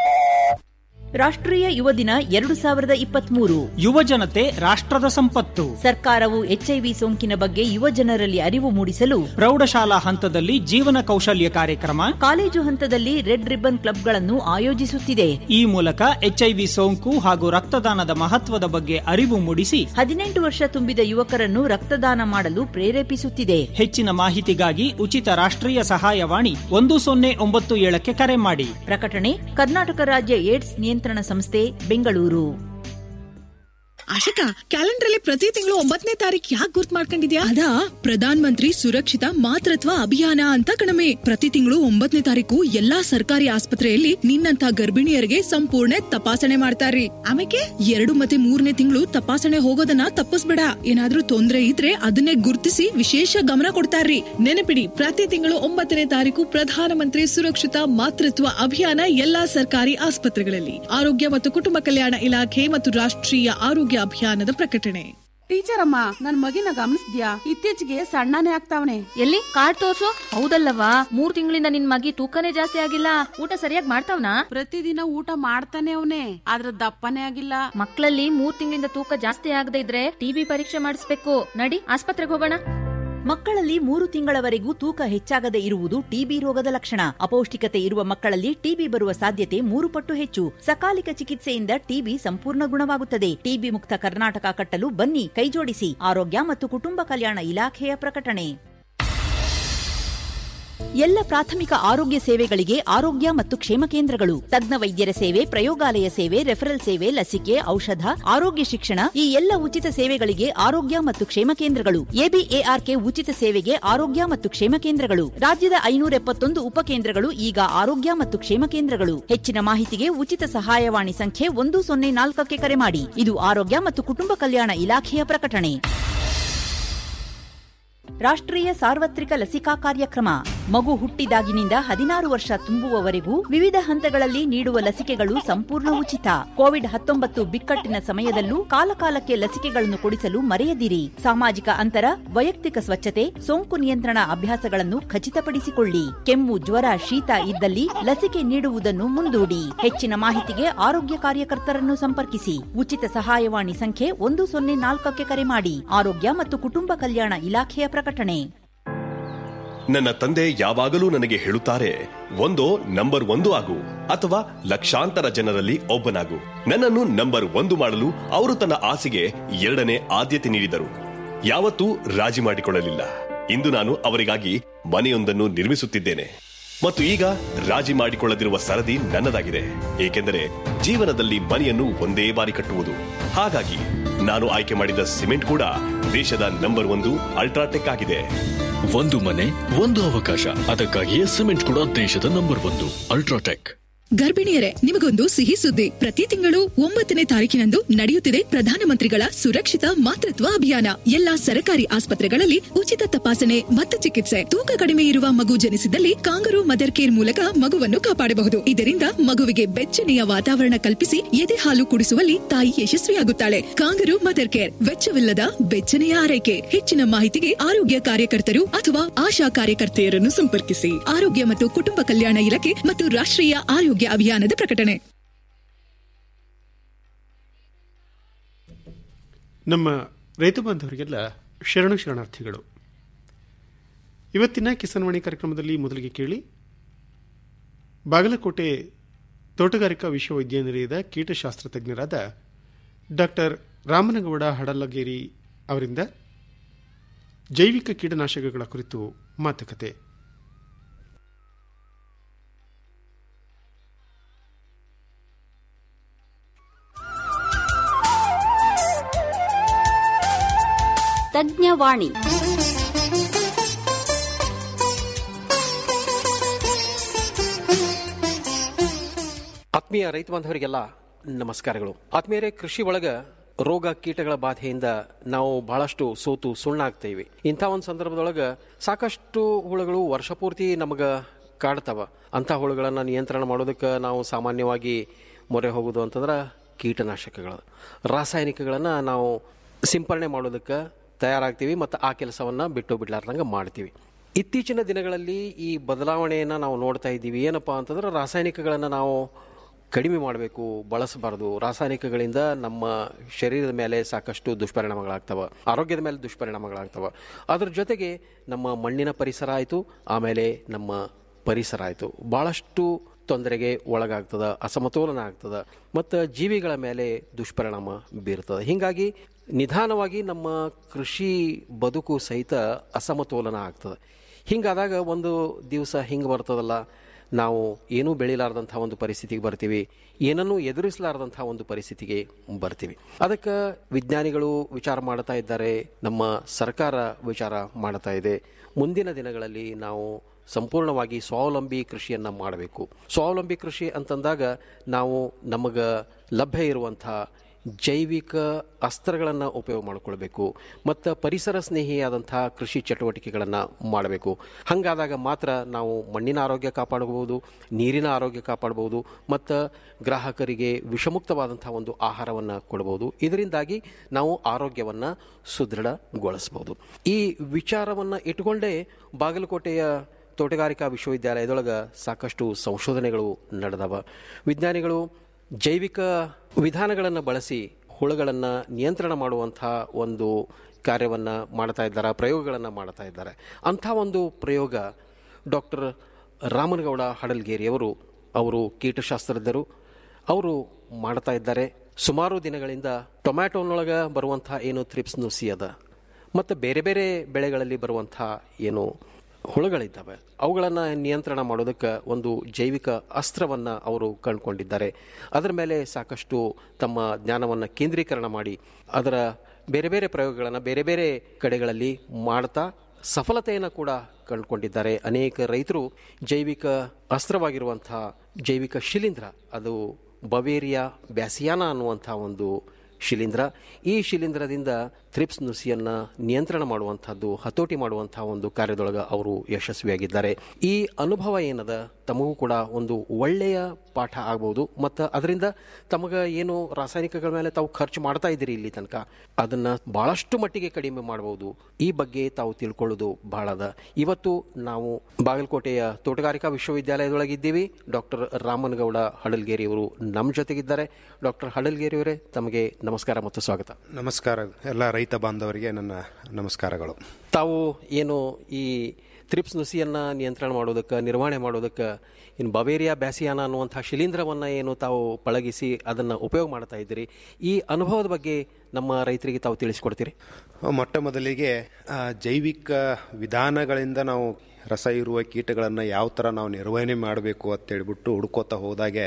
ರಾಷ್ಟ್ರೀಯ ಯುವ ದಿನ ಎರಡು ಸಾವಿರದ ಇಪ್ಪತ್ಮೂರು ಯುವ ಜನತೆ ರಾಷ್ಟ್ರದ ಸಂಪತ್ತು ಸರ್ಕಾರವು ಎಚ್ಐವಿ ಸೋಂಕಿನ ಬಗ್ಗೆ ಯುವ ಜನರಲ್ಲಿ ಅರಿವು ಮೂಡಿಸಲು ಪ್ರೌಢಶಾಲಾ ಹಂತದಲ್ಲಿ ಜೀವನ ಕೌಶಲ್ಯ ಕಾರ್ಯಕ್ರಮ ಕಾಲೇಜು ಹಂತದಲ್ಲಿ ರೆಡ್ ರಿಬ್ಬನ್ ಕ್ಲಬ್ಗಳನ್ನು ಆಯೋಜಿಸುತ್ತಿದೆ ಈ ಮೂಲಕ ಎಚ್ಐವಿ ಸೋಂಕು ಹಾಗೂ ರಕ್ತದಾನದ ಮಹತ್ವದ ಬಗ್ಗೆ ಅರಿವು ಮೂಡಿಸಿ ಹದಿನೆಂಟು ವರ್ಷ ತುಂಬಿದ ಯುವಕರನ್ನು ರಕ್ತದಾನ ಮಾಡಲು ಪ್ರೇರೇಪಿಸುತ್ತಿದೆ ಹೆಚ್ಚಿನ ಮಾಹಿತಿಗಾಗಿ ಉಚಿತ ರಾಷ್ಟ್ರೀಯ ಸಹಾಯವಾಣಿ ಒಂದು ಸೊನ್ನೆ ಒಂಬತ್ತು ಏಳಕ್ಕೆ ಕರೆ ಮಾಡಿ ಪ್ರಕಟಣೆ ಕರ್ನಾಟಕ ರಾಜ್ಯ ಏಡ್ಸ್ ನಿಯಂತ್ರಣ ಸಂಸ್ಥೆ ಬೆಂಗಳೂರು ಆಶಿಕಾ ಕ್ಯಾಲೆಂಡರ್ ಅಲ್ಲಿ ಪ್ರತಿ ತಿಂಗಳು ಒಂಬತ್ತನೇ ತಾರೀಕು ಯಾಕೆ ಗುರ್ತ್ ಮಾಡ್ಕೊಂಡಿದ್ಯಾ ಅದಾ ಪ್ರಧಾನ್ ಮಂತ್ರಿ ಸುರಕ್ಷಿತ ಮಾತೃತ್ವ ಅಭಿಯಾನ ಅಂತ ಕಣಮೆ ಪ್ರತಿ ತಿಂಗಳು ಒಂಬತ್ತನೇ ತಾರೀಕು ಎಲ್ಲಾ ಸರ್ಕಾರಿ ಆಸ್ಪತ್ರೆಯಲ್ಲಿ ನಿನ್ನಂತ ಗರ್ಭಿಣಿಯರಿಗೆ ಸಂಪೂರ್ಣ ತಪಾಸಣೆ ಮಾಡ್ತಾರ್ರಿ ಆಮೇಲೆ ಎರಡು ಮತ್ತೆ ಮೂರನೇ ತಿಂಗಳು ತಪಾಸಣೆ ಹೋಗೋದನ್ನ ತಪ್ಪಿಸ್ಬೇಡ ಏನಾದ್ರೂ ತೊಂದ್ರೆ ಇದ್ರೆ ಅದನ್ನೇ ಗುರ್ತಿಸಿ ವಿಶೇಷ ಗಮನ ಕೊಡ್ತಾರ್ರಿ ನೆನಪಿಡಿ ಪ್ರತಿ ತಿಂಗಳು ಒಂಬತ್ತನೇ ತಾರೀಕು ಪ್ರಧಾನಮಂತ್ರಿ ಸುರಕ್ಷಿತ ಮಾತೃತ್ವ ಅಭಿಯಾನ ಎಲ್ಲಾ ಸರ್ಕಾರಿ ಆಸ್ಪತ್ರೆಗಳಲ್ಲಿ ಆರೋಗ್ಯ ಮತ್ತು ಕುಟುಂಬ ಕಲ್ಯಾಣ ಇಲಾಖೆ ಮತ್ತು ರಾಷ್ಟ್ರೀಯ ಆರೋಗ್ಯ ಅಭಿಯಾನದ ಪ್ರಕಟಣೆ ಟೀಚರ್ ಅಮ್ಮ ನನ್ ಮಗಿನ ಗಮನಿಸ್ದ್ಯಾ ಇತ್ತೀಚೆಗೆ ಸಣ್ಣನೇ ಆಗ್ತಾವನೆ ಎಲ್ಲಿ ಕಾರ್ಡ್ ತೋರ್ಸು ಹೌದಲ್ಲವಾ ಮೂರ್ ತಿಂಗಳಿಂದ ನಿನ್ ಮಗಿ ತೂಕನೇ ಜಾಸ್ತಿ ಆಗಿಲ್ಲ ಊಟ ಸರಿಯಾಗಿ ಮಾಡ್ತಾವ್ನಾ ಪ್ರತಿದಿನ ಊಟ ಮಾಡ್ತಾನೆ ಅವನೇ ಆದ್ರ ದಪ್ಪನೇ ಆಗಿಲ್ಲ ಮಕ್ಕಳಲ್ಲಿ ಮೂರ್ ತಿಂಗಳಿಂದ ತೂಕ ಜಾಸ್ತಿ ಆಗದೆ ಇದ್ರೆ ಟಿಬಿ ಪರೀಕ್ಷೆ ಮಾಡಿಸ್ಬೇಕು ನಡಿ ಆಸ್ಪತ್ರೆಗೆ ಹೋಗೋಣ ಮಕ್ಕಳಲ್ಲಿ ಮೂರು ತಿಂಗಳವರೆಗೂ ತೂಕ ಹೆಚ್ಚಾಗದೆ ಇರುವುದು ಟಿಬಿ ರೋಗದ ಲಕ್ಷಣ ಅಪೌಷ್ಟಿಕತೆ ಇರುವ ಮಕ್ಕಳಲ್ಲಿ ಟಿಬಿ ಬರುವ ಸಾಧ್ಯತೆ ಮೂರು ಪಟ್ಟು ಹೆಚ್ಚು ಸಕಾಲಿಕ ಚಿಕಿತ್ಸೆಯಿಂದ ಟಿಬಿ ಸಂಪೂರ್ಣ ಗುಣವಾಗುತ್ತದೆ ಟಿಬಿ ಮುಕ್ತ ಕರ್ನಾಟಕ ಕಟ್ಟಲು ಬನ್ನಿ ಕೈಜೋಡಿಸಿ ಆರೋಗ್ಯ ಮತ್ತು ಕುಟುಂಬ ಕಲ್ಯಾಣ ಇಲಾಖೆಯ ಪ್ರಕಟಣೆ ಎಲ್ಲ ಪ್ರಾಥಮಿಕ ಆರೋಗ್ಯ ಸೇವೆಗಳಿಗೆ ಆರೋಗ್ಯ ಮತ್ತು ಕ್ಷೇಮ ಕೇಂದ್ರಗಳು ತಜ್ಞ ವೈದ್ಯರ ಸೇವೆ ಪ್ರಯೋಗಾಲಯ ಸೇವೆ ರೆಫರಲ್ ಸೇವೆ ಲಸಿಕೆ ಔಷಧ ಆರೋಗ್ಯ ಶಿಕ್ಷಣ ಈ ಎಲ್ಲ ಉಚಿತ ಸೇವೆಗಳಿಗೆ ಆರೋಗ್ಯ ಮತ್ತು ಕ್ಷೇಮ ಕೇಂದ್ರಗಳು ಎಬಿಎಆರ್ಕೆ ಉಚಿತ ಸೇವೆಗೆ ಆರೋಗ್ಯ ಮತ್ತು ಕ್ಷೇಮ ಕೇಂದ್ರಗಳು ರಾಜ್ಯದ ಐನೂರ ಎಪ್ಪತ್ತೊಂದು ಉಪಕೇಂದ್ರಗಳು ಈಗ ಆರೋಗ್ಯ ಮತ್ತು ಕ್ಷೇಮ ಕೇಂದ್ರಗಳು ಹೆಚ್ಚಿನ ಮಾಹಿತಿಗೆ ಉಚಿತ ಸಹಾಯವಾಣಿ ಸಂಖ್ಯೆ ಒಂದು ಸೊನ್ನೆ ನಾಲ್ಕಕ್ಕೆ ಕರೆ ಮಾಡಿ ಇದು ಆರೋಗ್ಯ ಮತ್ತು ಕುಟುಂಬ ಕಲ್ಯಾಣ ಇಲಾಖೆಯ ಪ್ರಕಟಣೆ ರಾಷ್ಟ್ರೀಯ ಸಾರ್ವತ್ರಿಕ ಲಸಿಕಾ ಕಾರ್ಯಕ್ರಮ ಮಗು ಹುಟ್ಟಿದಾಗಿನಿಂದ ಹದಿನಾರು ವರ್ಷ ತುಂಬುವವರೆಗೂ ವಿವಿಧ ಹಂತಗಳಲ್ಲಿ ನೀಡುವ ಲಸಿಕೆಗಳು ಸಂಪೂರ್ಣ ಉಚಿತ ಕೋವಿಡ್ ಹತ್ತೊಂಬತ್ತು ಬಿಕ್ಕಟ್ಟಿನ ಸಮಯದಲ್ಲೂ ಕಾಲಕಾಲಕ್ಕೆ ಲಸಿಕೆಗಳನ್ನು ಕೊಡಿಸಲು ಮರೆಯದಿರಿ ಸಾಮಾಜಿಕ ಅಂತರ ವೈಯಕ್ತಿಕ ಸ್ವಚ್ಛತೆ ಸೋಂಕು ನಿಯಂತ್ರಣ ಅಭ್ಯಾಸಗಳನ್ನು ಖಚಿತಪಡಿಸಿಕೊಳ್ಳಿ ಕೆಮ್ಮು ಜ್ವರ ಶೀತ ಇದ್ದಲ್ಲಿ ಲಸಿಕೆ ನೀಡುವುದನ್ನು ಮುಂದೂಡಿ ಹೆಚ್ಚಿನ ಮಾಹಿತಿಗೆ ಆರೋಗ್ಯ ಕಾರ್ಯಕರ್ತರನ್ನು ಸಂಪರ್ಕಿಸಿ ಉಚಿತ ಸಹಾಯವಾಣಿ ಸಂಖ್ಯೆ ಒಂದು ಸೊನ್ನೆ ನಾಲ್ಕಕ್ಕೆ ಕರೆ ಮಾಡಿ ಆರೋಗ್ಯ ಮತ್ತು ಕುಟುಂಬ ಕಲ್ಯಾಣ ಇಲಾಖೆಯ ಪ್ರಕಟಣೆ ನನ್ನ ತಂದೆ ಯಾವಾಗಲೂ ನನಗೆ ಹೇಳುತ್ತಾರೆ ಒಂದೋ ನಂಬರ್ ಒಂದು ಆಗು ಅಥವಾ ಲಕ್ಷಾಂತರ ಜನರಲ್ಲಿ ಒಬ್ಬನಾಗು ನನ್ನನ್ನು ನಂಬರ್ ಒಂದು ಮಾಡಲು ಅವರು ತನ್ನ ಆಸೆಗೆ ಎರಡನೇ ಆದ್ಯತೆ ನೀಡಿದರು ಯಾವತ್ತೂ ರಾಜಿ ಮಾಡಿಕೊಳ್ಳಲಿಲ್ಲ ಇಂದು ನಾನು ಅವರಿಗಾಗಿ ಮನೆಯೊಂದನ್ನು ನಿರ್ಮಿಸುತ್ತಿದ್ದೇನೆ ಮತ್ತು ಈಗ ರಾಜಿ ಮಾಡಿಕೊಳ್ಳದಿರುವ ಸರದಿ ನನ್ನದಾಗಿದೆ ಏಕೆಂದರೆ ಜೀವನದಲ್ಲಿ ಮನೆಯನ್ನು ಒಂದೇ ಬಾರಿ ಕಟ್ಟುವುದು ಹಾಗಾಗಿ ನಾನು ಆಯ್ಕೆ ಮಾಡಿದ ಸಿಮೆಂಟ್ ಕೂಡ ದೇಶದ ನಂಬರ್ ಒಂದು ಅಲ್ಟ್ರಾಟೆಕ್ ಆಗಿದೆ ಒಂದು ಮನೆ ಒಂದು ಅವಕಾಶ ಅದಕ್ಕಾಗಿಯೇ ಸಿಮೆಂಟ್ ಕೂಡ ದೇಶದ ನಂಬರ್ ಒಂದು ಅಲ್ಟ್ರಾಟೆಕ್ ಗರ್ಭಿಣಿಯರೇ ನಿಮಗೊಂದು ಸಿಹಿ ಸುದ್ದಿ ಪ್ರತಿ ತಿಂಗಳು ಒಂಬತ್ತನೇ ತಾರೀಕಿನಂದು ನಡೆಯುತ್ತಿದೆ ಪ್ರಧಾನಮಂತ್ರಿಗಳ ಸುರಕ್ಷಿತ ಮಾತೃತ್ವ ಅಭಿಯಾನ ಎಲ್ಲಾ ಸರ್ಕಾರಿ ಆಸ್ಪತ್ರೆಗಳಲ್ಲಿ ಉಚಿತ ತಪಾಸಣೆ ಮತ್ತು ಚಿಕಿತ್ಸೆ ತೂಕ ಕಡಿಮೆ ಇರುವ ಮಗು ಜನಿಸಿದಲ್ಲಿ ಕಾಂಗರು ಮದರ್ ಕೇರ್ ಮೂಲಕ ಮಗುವನ್ನು ಕಾಪಾಡಬಹುದು ಇದರಿಂದ ಮಗುವಿಗೆ ಬೆಚ್ಚನೆಯ ವಾತಾವರಣ ಕಲ್ಪಿಸಿ ಎದೆ ಹಾಲು ಕುಡಿಸುವಲ್ಲಿ ತಾಯಿ ಯಶಸ್ವಿಯಾಗುತ್ತಾಳೆ ಕಾಂಗರು ಮದರ್ ಕೇರ್ ವೆಚ್ಚವಿಲ್ಲದ ಬೆಚ್ಚನೆಯ ಆರೈಕೆ ಹೆಚ್ಚಿನ ಮಾಹಿತಿಗೆ ಆರೋಗ್ಯ ಕಾರ್ಯಕರ್ತರು ಅಥವಾ ಆಶಾ ಕಾರ್ಯಕರ್ತೆಯರನ್ನು ಸಂಪರ್ಕಿಸಿ ಆರೋಗ್ಯ ಮತ್ತು ಕುಟುಂಬ ಕಲ್ಯಾಣ ಇಲಾಖೆ ಮತ್ತು ರಾಷ್ಟ್ರೀಯ ಆರೋಗ್ಯ ಅಭಿಯಾನದ ಪ್ರಕಟಣೆ ನಮ್ಮ ರೈತ ಬಾಂಧವರಿಗೆಲ್ಲ ಶರಣು ಶರಣಾರ್ಥಿಗಳು ಇವತ್ತಿನ ಕಿಸಾನ್ವಾಣಿ ಕಾರ್ಯಕ್ರಮದಲ್ಲಿ ಮೊದಲಿಗೆ ಕೇಳಿ ಬಾಗಲಕೋಟೆ ತೋಟಗಾರಿಕಾ ವಿಶ್ವವಿದ್ಯಾನಿಲಯದ ಕೀಟಶಾಸ್ತ್ರ ತಜ್ಞರಾದ ಡಾಕ್ಟರ್ ರಾಮನಗೌಡ ಹಡಲಗೇರಿ ಅವರಿಂದ ಜೈವಿಕ ಕೀಟನಾಶಕಗಳ ಕುರಿತು ಮಾತುಕತೆ ತಜ್ಞವಾಣಿ ಆತ್ಮೀಯ ರೈತ ಬಾಂಧವರಿಗೆಲ್ಲ ನಮಸ್ಕಾರಗಳು ಆತ್ಮೀಯರೇ ಕೃಷಿ ಒಳಗ ರೋಗ ಕೀಟಗಳ ಬಾಧೆಯಿಂದ ನಾವು ಬಹಳಷ್ಟು ಸೋತು ಸುಣ್ಣಾಗ್ತೇವೆ ಇಂಥ ಒಂದು ಸಂದರ್ಭದೊಳಗ ಸಾಕಷ್ಟು ಹುಳುಗಳು ವರ್ಷ ಪೂರ್ತಿ ನಮಗ ಕಾಡ್ತಾವ ಅಂಥ ಹುಳುಗಳನ್ನು ನಿಯಂತ್ರಣ ಮಾಡೋದಕ್ಕೆ ನಾವು ಸಾಮಾನ್ಯವಾಗಿ ಮೊರೆ ಹೋಗೋದು ಅಂತಂದ್ರೆ ಕೀಟನಾಶಕಗಳು ರಾಸಾಯನಿಕಗಳನ್ನು ನಾವು ಸಿಂಪರಣೆ ಮಾಡೋದಕ್ಕೆ ತಯಾರಾಗ್ತೀವಿ ಮತ್ತು ಆ ಕೆಲಸವನ್ನು ಬಿಟ್ಟು ಬಿಡ್ಲಾರ್ದಂಗೆ ಮಾಡ್ತೀವಿ ಇತ್ತೀಚಿನ ದಿನಗಳಲ್ಲಿ ಈ ಬದಲಾವಣೆಯನ್ನು ನಾವು ನೋಡ್ತಾ ಇದ್ದೀವಿ ಏನಪ್ಪಾ ಅಂತಂದ್ರೆ ರಾಸಾಯನಿಕಗಳನ್ನು ನಾವು ಕಡಿಮೆ ಮಾಡಬೇಕು ಬಳಸಬಾರ್ದು ರಾಸಾಯನಿಕಗಳಿಂದ ನಮ್ಮ ಶರೀರದ ಮೇಲೆ ಸಾಕಷ್ಟು ದುಷ್ಪರಿಣಾಮಗಳಾಗ್ತವೆ ಆರೋಗ್ಯದ ಮೇಲೆ ದುಷ್ಪರಿಣಾಮಗಳಾಗ್ತವೆ ಅದ್ರ ಜೊತೆಗೆ ನಮ್ಮ ಮಣ್ಣಿನ ಪರಿಸರ ಆಯಿತು ಆಮೇಲೆ ನಮ್ಮ ಪರಿಸರ ಆಯಿತು ಭಾಳಷ್ಟು ತೊಂದರೆಗೆ ಒಳಗಾಗ್ತದ ಅಸಮತೋಲನ ಆಗ್ತದ ಮತ್ತು ಜೀವಿಗಳ ಮೇಲೆ ದುಷ್ಪರಿಣಾಮ ಬೀರ್ತದೆ ಹೀಗಾಗಿ ನಿಧಾನವಾಗಿ ನಮ್ಮ ಕೃಷಿ ಬದುಕು ಸಹಿತ ಅಸಮತೋಲನ ಆಗ್ತದೆ ಹಿಂಗಾದಾಗ ಒಂದು ದಿವಸ ಹಿಂಗೆ ಬರ್ತದಲ್ಲ ನಾವು ಏನೂ ಬೆಳಿಲಾರ್ದಂಥ ಒಂದು ಪರಿಸ್ಥಿತಿಗೆ ಬರ್ತೀವಿ ಏನನ್ನೂ ಎದುರಿಸಲಾರ್ದಂಥ ಒಂದು ಪರಿಸ್ಥಿತಿಗೆ ಬರ್ತೀವಿ ಅದಕ್ಕೆ ವಿಜ್ಞಾನಿಗಳು ವಿಚಾರ ಮಾಡ್ತಾ ಇದ್ದಾರೆ ನಮ್ಮ ಸರ್ಕಾರ ವಿಚಾರ ಮಾಡ್ತಾ ಇದೆ ಮುಂದಿನ ದಿನಗಳಲ್ಲಿ ನಾವು ಸಂಪೂರ್ಣವಾಗಿ ಸ್ವಾವಲಂಬಿ ಕೃಷಿಯನ್ನು ಮಾಡಬೇಕು ಸ್ವಾವಲಂಬಿ ಕೃಷಿ ಅಂತಂದಾಗ ನಾವು ನಮಗೆ ಲಭ್ಯ ಇರುವಂಥ ಜೈವಿಕ ಅಸ್ತ್ರಗಳನ್ನು ಉಪಯೋಗ ಮಾಡಿಕೊಳ್ಬೇಕು ಮತ್ತು ಪರಿಸರ ಸ್ನೇಹಿಯಾದಂಥ ಕೃಷಿ ಚಟುವಟಿಕೆಗಳನ್ನು ಮಾಡಬೇಕು ಹಾಗಾದಾಗ ಮಾತ್ರ ನಾವು ಮಣ್ಣಿನ ಆರೋಗ್ಯ ಕಾಪಾಡಬಹುದು ನೀರಿನ ಆರೋಗ್ಯ ಕಾಪಾಡಬಹುದು ಮತ್ತು ಗ್ರಾಹಕರಿಗೆ ವಿಷಮುಕ್ತವಾದಂಥ ಒಂದು ಆಹಾರವನ್ನು ಕೊಡಬಹುದು ಇದರಿಂದಾಗಿ ನಾವು ಆರೋಗ್ಯವನ್ನು ಸುದೃಢಗೊಳಿಸಬಹುದು ಈ ವಿಚಾರವನ್ನು ಇಟ್ಕೊಂಡೇ ಬಾಗಲಕೋಟೆಯ ತೋಟಗಾರಿಕಾ ವಿಶ್ವವಿದ್ಯಾಲಯದೊಳಗೆ ಸಾಕಷ್ಟು ಸಂಶೋಧನೆಗಳು ನಡೆದವ ವಿಜ್ಞಾನಿಗಳು ಜೈವಿಕ ವಿಧಾನಗಳನ್ನು ಬಳಸಿ ಹುಳುಗಳನ್ನು ನಿಯಂತ್ರಣ ಮಾಡುವಂಥ ಒಂದು ಕಾರ್ಯವನ್ನು ಮಾಡ್ತಾ ಇದ್ದಾರೆ ಪ್ರಯೋಗಗಳನ್ನು ಮಾಡ್ತಾ ಇದ್ದಾರೆ ಅಂಥ ಒಂದು ಪ್ರಯೋಗ ಡಾಕ್ಟರ್ ರಾಮನಗೌಡ ಹಡಲ್ಗೇರಿಯವರು ಅವರು ಕೀಟಶಾಸ್ತ್ರಜ್ಞರು ಅವರು ಮಾಡ್ತಾ ಇದ್ದಾರೆ ಸುಮಾರು ದಿನಗಳಿಂದ ಟೊಮ್ಯಾಟೋನೊಳಗೆ ಬರುವಂಥ ಏನು ಥ್ರಿಪ್ಸ್ ನುಸಿ ಅದ ಮತ್ತು ಬೇರೆ ಬೇರೆ ಬೆಳೆಗಳಲ್ಲಿ ಬರುವಂಥ ಏನು ಹುಳುಗಳಿದ್ದಾವೆ ಅವುಗಳನ್ನು ನಿಯಂತ್ರಣ ಮಾಡೋದಕ್ಕೆ ಒಂದು ಜೈವಿಕ ಅಸ್ತ್ರವನ್ನು ಅವರು ಕಂಡುಕೊಂಡಿದ್ದಾರೆ ಅದರ ಮೇಲೆ ಸಾಕಷ್ಟು ತಮ್ಮ ಜ್ಞಾನವನ್ನು ಕೇಂದ್ರೀಕರಣ ಮಾಡಿ ಅದರ ಬೇರೆ ಬೇರೆ ಪ್ರಯೋಗಗಳನ್ನು ಬೇರೆ ಬೇರೆ ಕಡೆಗಳಲ್ಲಿ ಮಾಡ್ತಾ ಸಫಲತೆಯನ್ನು ಕೂಡ ಕಂಡುಕೊಂಡಿದ್ದಾರೆ ಅನೇಕ ರೈತರು ಜೈವಿಕ ಅಸ್ತ್ರವಾಗಿರುವಂಥ ಜೈವಿಕ ಶಿಲೀಂಧ್ರ ಅದು ಬವೇರಿಯಾ ಬ್ಯಾಸಿಯಾನ ಅನ್ನುವಂಥ ಒಂದು ಶಿಲೀಂಧ್ರ ಈ ಶಿಲೀಂಧ್ರದಿಂದ ಥ್ರಿಪ್ಸ್ ನುಸಿಯನ್ನು ನಿಯಂತ್ರಣ ಮಾಡುವಂಥದ್ದು ಹತೋಟಿ ಮಾಡುವಂಥ ಒಂದು ಕಾರ್ಯದೊಳಗೆ ಅವರು ಯಶಸ್ವಿಯಾಗಿದ್ದಾರೆ ಈ ಅನುಭವ ಏನದ ತಮಗೂ ಕೂಡ ಒಂದು ಒಳ್ಳೆಯ ಪಾಠ ಆಗ್ಬೋದು ಮತ್ತು ಅದರಿಂದ ತಮಗೆ ಏನು ರಾಸಾಯನಿಕಗಳ ಮೇಲೆ ತಾವು ಖರ್ಚು ಮಾಡ್ತಾ ಇದ್ದೀರಿ ಇಲ್ಲಿ ತನಕ ಅದನ್ನು ಭಾಳಷ್ಟು ಮಟ್ಟಿಗೆ ಕಡಿಮೆ ಮಾಡಬಹುದು ಈ ಬಗ್ಗೆ ತಾವು ತಿಳ್ಕೊಳ್ಳೋದು ಬಹಳ ಅದ ಇವತ್ತು ನಾವು ಬಾಗಲಕೋಟೆಯ ತೋಟಗಾರಿಕಾ ವಿಶ್ವವಿದ್ಯಾಲಯದೊಳಗಿದ್ದೀವಿ ಡಾಕ್ಟರ್ ರಾಮನಗೌಡ ಹಡಲ್ಗೇರಿ ಅವರು ನಮ್ಮ ಜೊತೆಗಿದ್ದಾರೆ ಡಾಕ್ಟರ್ ಹಡಲ್ಗೇರಿ ಅವರೇ ತಮಗೆ ನಮಸ್ಕಾರ ಮತ್ತು ಸ್ವಾಗತ ನಮಸ್ಕಾರ ಎಲ್ಲ ರೈತ ಬಾಂಧವರಿಗೆ ನನ್ನ ನಮಸ್ಕಾರಗಳು ತಾವು ಏನು ಈ ಥ್ರಿಪ್ಸ್ ನುಸಿಯನ್ನು ನಿಯಂತ್ರಣ ಮಾಡೋದಕ್ಕೆ ನಿರ್ವಹಣೆ ಮಾಡೋದಕ್ಕೆ ಇನ್ನು ಬವೇರಿಯಾ ಬ್ಯಾಸಿಯಾನ ಅನ್ನುವಂಥ ಶಿಲೀಂಧ್ರವನ್ನು ಏನು ತಾವು ಪಳಗಿಸಿ ಅದನ್ನು ಉಪಯೋಗ ಮಾಡ್ತಾ ಇದ್ದೀರಿ ಈ ಅನುಭವದ ಬಗ್ಗೆ ನಮ್ಮ ರೈತರಿಗೆ ತಾವು ತಿಳಿಸ್ಕೊಡ್ತೀರಿ ಮೊಟ್ಟ ಮೊದಲಿಗೆ ಆ, ಜೈವಿಕ ವಿಧಾನಗಳಿಂದ ನಾವು ರಸ ಇರುವ ಕೀಟಗಳನ್ನು ಯಾವ ಥರ ನಾವು ನಿರ್ವಹಣೆ ಮಾಡಬೇಕು ಅಂತೇಳ್ಬಿಟ್ಟು ಹುಡ್ಕೋತಾ ಹೋದಾಗೆ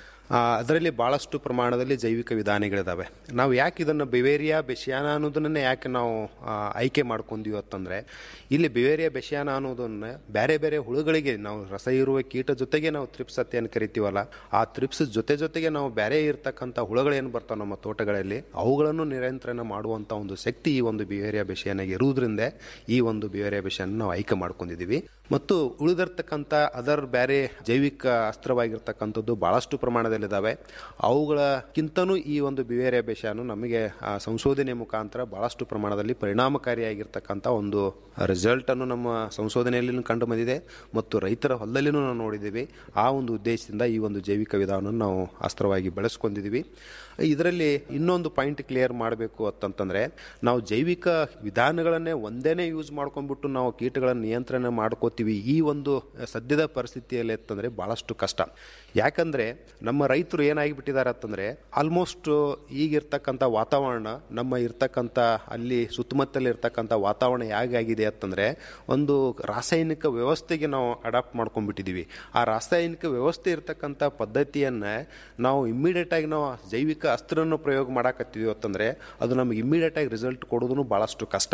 ಅದರಲ್ಲಿ ಭಾಳಷ್ಟು ಪ್ರಮಾಣದಲ್ಲಿ ಜೈವಿಕ ವಿಧಾನಗಳಿದ್ದಾವೆ ನಾವು ಯಾಕೆ ಇದನ್ನು ಬಿವೇರಿಯಾ ಬೆಶಿಯಾನ ಅನ್ನೋದನ್ನೇ ಯಾಕೆ ನಾವು ಆ, ಆಯ್ಕೆ ಮಾಡ್ಕೊಂತೀವಿ ಅಂತಂದರೆ ಇಲ್ಲಿ ಬಿವೇರಿಯಾ ಬೆಶಿಯಾನ ಅನ್ನೋದನ್ನು ಬೇರೆ ಬೇರೆ ಹುಳುಗಳಿಗೆ ನಾವು ರಸ ಇರುವ ಕೀಟ ಜೊತೆಗೆ ನಾವು ತ್ರಿಪ್ಸ್ ಅಂತ ಕರಿತೀವಲ್ಲ ಆ ತ್ರಿಪ್ಸ್ ಜೊತೆ ಜೊತೆಗೆ ನಾವು ಬೇರೆ ಇರ್ತಕ್ಕಂಥ ಹುಳುಗಳೇನು ಬರ್ತಾವೆ ನಮ್ಮ ತೋಟಗಳಲ್ಲಿ ಅವುಗಳನ್ನು ನಿಯಂತ್ರಣ ಮಾಡುವಂಥ ಒಂದು ಶಕ್ತಿ ಈ ಒಂದು ಬಿವೇರಿಯಾ ಬೆಶಿಯಾನಿಗೆ ಇರುವುದರಿಂದ ಈ ಒಂದು ಬಿವೇರಿಯಾ ಬೆಶಿಯನ್ನು ನಾವು ಆಯ್ಕೆ ಮಾಡ್ಕೊಂಡಿದ್ದೀವಿ ಮತ್ತು ಉಳಿದಿರ್ತಕ್ಕಂಥ ಅದರ್ ಬೇರೆ ಜೈವಿಕ ಅಸ್ತ್ರವಾಗಿರ್ತಕ್ಕಂಥದ್ದು ಬಹಳಷ್ಟು ಪ್ರಮಾಣದಲ್ಲಿದ್ದಾವೆ ಅವುಗಳಕ್ಕಿಂತನೂ ಈ ಒಂದು ಬಿವೇರಿಯಾ ಬೆಶಾನು ನಮಗೆ ಆ, ಸಂಶೋಧನೆ ಮುಖಾಂತರ ಬಹಳಷ್ಟು ಪ್ರಮಾಣದಲ್ಲಿ ಪರಿಣಾಮಕಾರಿಯಾಗಿರ್ತಕ್ಕಂಥ ಒಂದು ರಿಸಲ್ಟ್ ಅನ್ನು ನಮ್ಮ ಸಂಶೋಧನೆಯಲ್ಲಿ ಕಂಡು ಬಂದಿದೆ ಮತ್ತು ರೈತರ ಹೊಲದಲ್ಲಿನೂ ನಾವು ನೋಡಿದ್ದೀವಿ ಆ ಒಂದು ಉದ್ದೇಶದಿಂದ ಈ ಒಂದು ಜೈವಿಕ ವಿಧಾನವನ್ನು ನಾವು ಅಸ್ತ್ರವಾಗಿ ಬೆಳೆಸ್ಕೊಂಡಿದ್ದೀವಿ ಇದರಲ್ಲಿ ಇನ್ನೊಂದು ಪಾಯಿಂಟ್ ಕ್ಲಿಯರ್ ಮಾಡಬೇಕು ಅಂತಂತಂದ್ರೆ ನಾವು ಜೈವಿಕ ವಿಧಾನಗಳನ್ನೇ ಒಂದೇನೆ ಯೂಸ್ ಮಾಡ್ಕೊಂಡ್ಬಿಟ್ಟು ನಾವು ಕೀಟಗಳನ್ನು ನಿಯಂತ್ರಣ ಮಾಡ್ಕೋತೀವಿ ಈ ಒಂದು ಸದ್ಯದ ಪರಿಸ್ಥಿತಿಯಲ್ಲಿ ಅಂತಂದ್ರೆ ಬಹಳಷ್ಟು ಕಷ್ಟ ಯಾಕಂದ್ರೆ ನಮ್ಮ ರೈತರು ಏನಾಗಿಬಿಟ್ಟಿದ್ದಾರೆ ಅಂತಂದ್ರೆ ಆಲ್ಮೋಸ್ಟ್ ಈಗಿರ್ತಕ್ಕಂಥ ವಾತಾವರಣ ನಮ್ಮ ಇರ್ತಕ್ಕಂಥ ಅಲ್ಲಿ ಸುತ್ತಮುತ್ತಲ ಇರ್ತಕ್ಕಂಥ ವಾತಾವರಣ ಹೇಗಾಗಿದೆ ಅಂತಂದ್ರೆ ಒಂದು ರಾಸಾಯನಿಕ ವ್ಯವಸ್ಥೆಗೆ ನಾವು ಅಡಾಪ್ಟ್ ಮಾಡ್ಕೊಂಡ್ಬಿಟ್ಟಿದೀವಿ ಆ ರಾಸಾಯನಿಕ ವ್ಯವಸ್ಥೆ ಇರ್ತಕ್ಕಂಥ ಪದ್ಧತಿಯನ್ನ ನಾವು ಇಮ್ಮಿಡಿಯೇಟ್ ಆಗಿ ನಾವು ಜೈವಿಕ ಅಸ್ತ್ರನ ಪ್ರಯೋಗ ಮಾಡಾಕತ್ತೀವಿ ಅಂತಂದ್ರೆ ಅದು ನಮಗೆ ಇಮ್ಮಿಡಿಯೇಟ್ ಆಗಿ ರಿಸಲ್ಟ್ ಕೊಡೋದು ಬಹಳಷ್ಟು ಕಷ್ಟ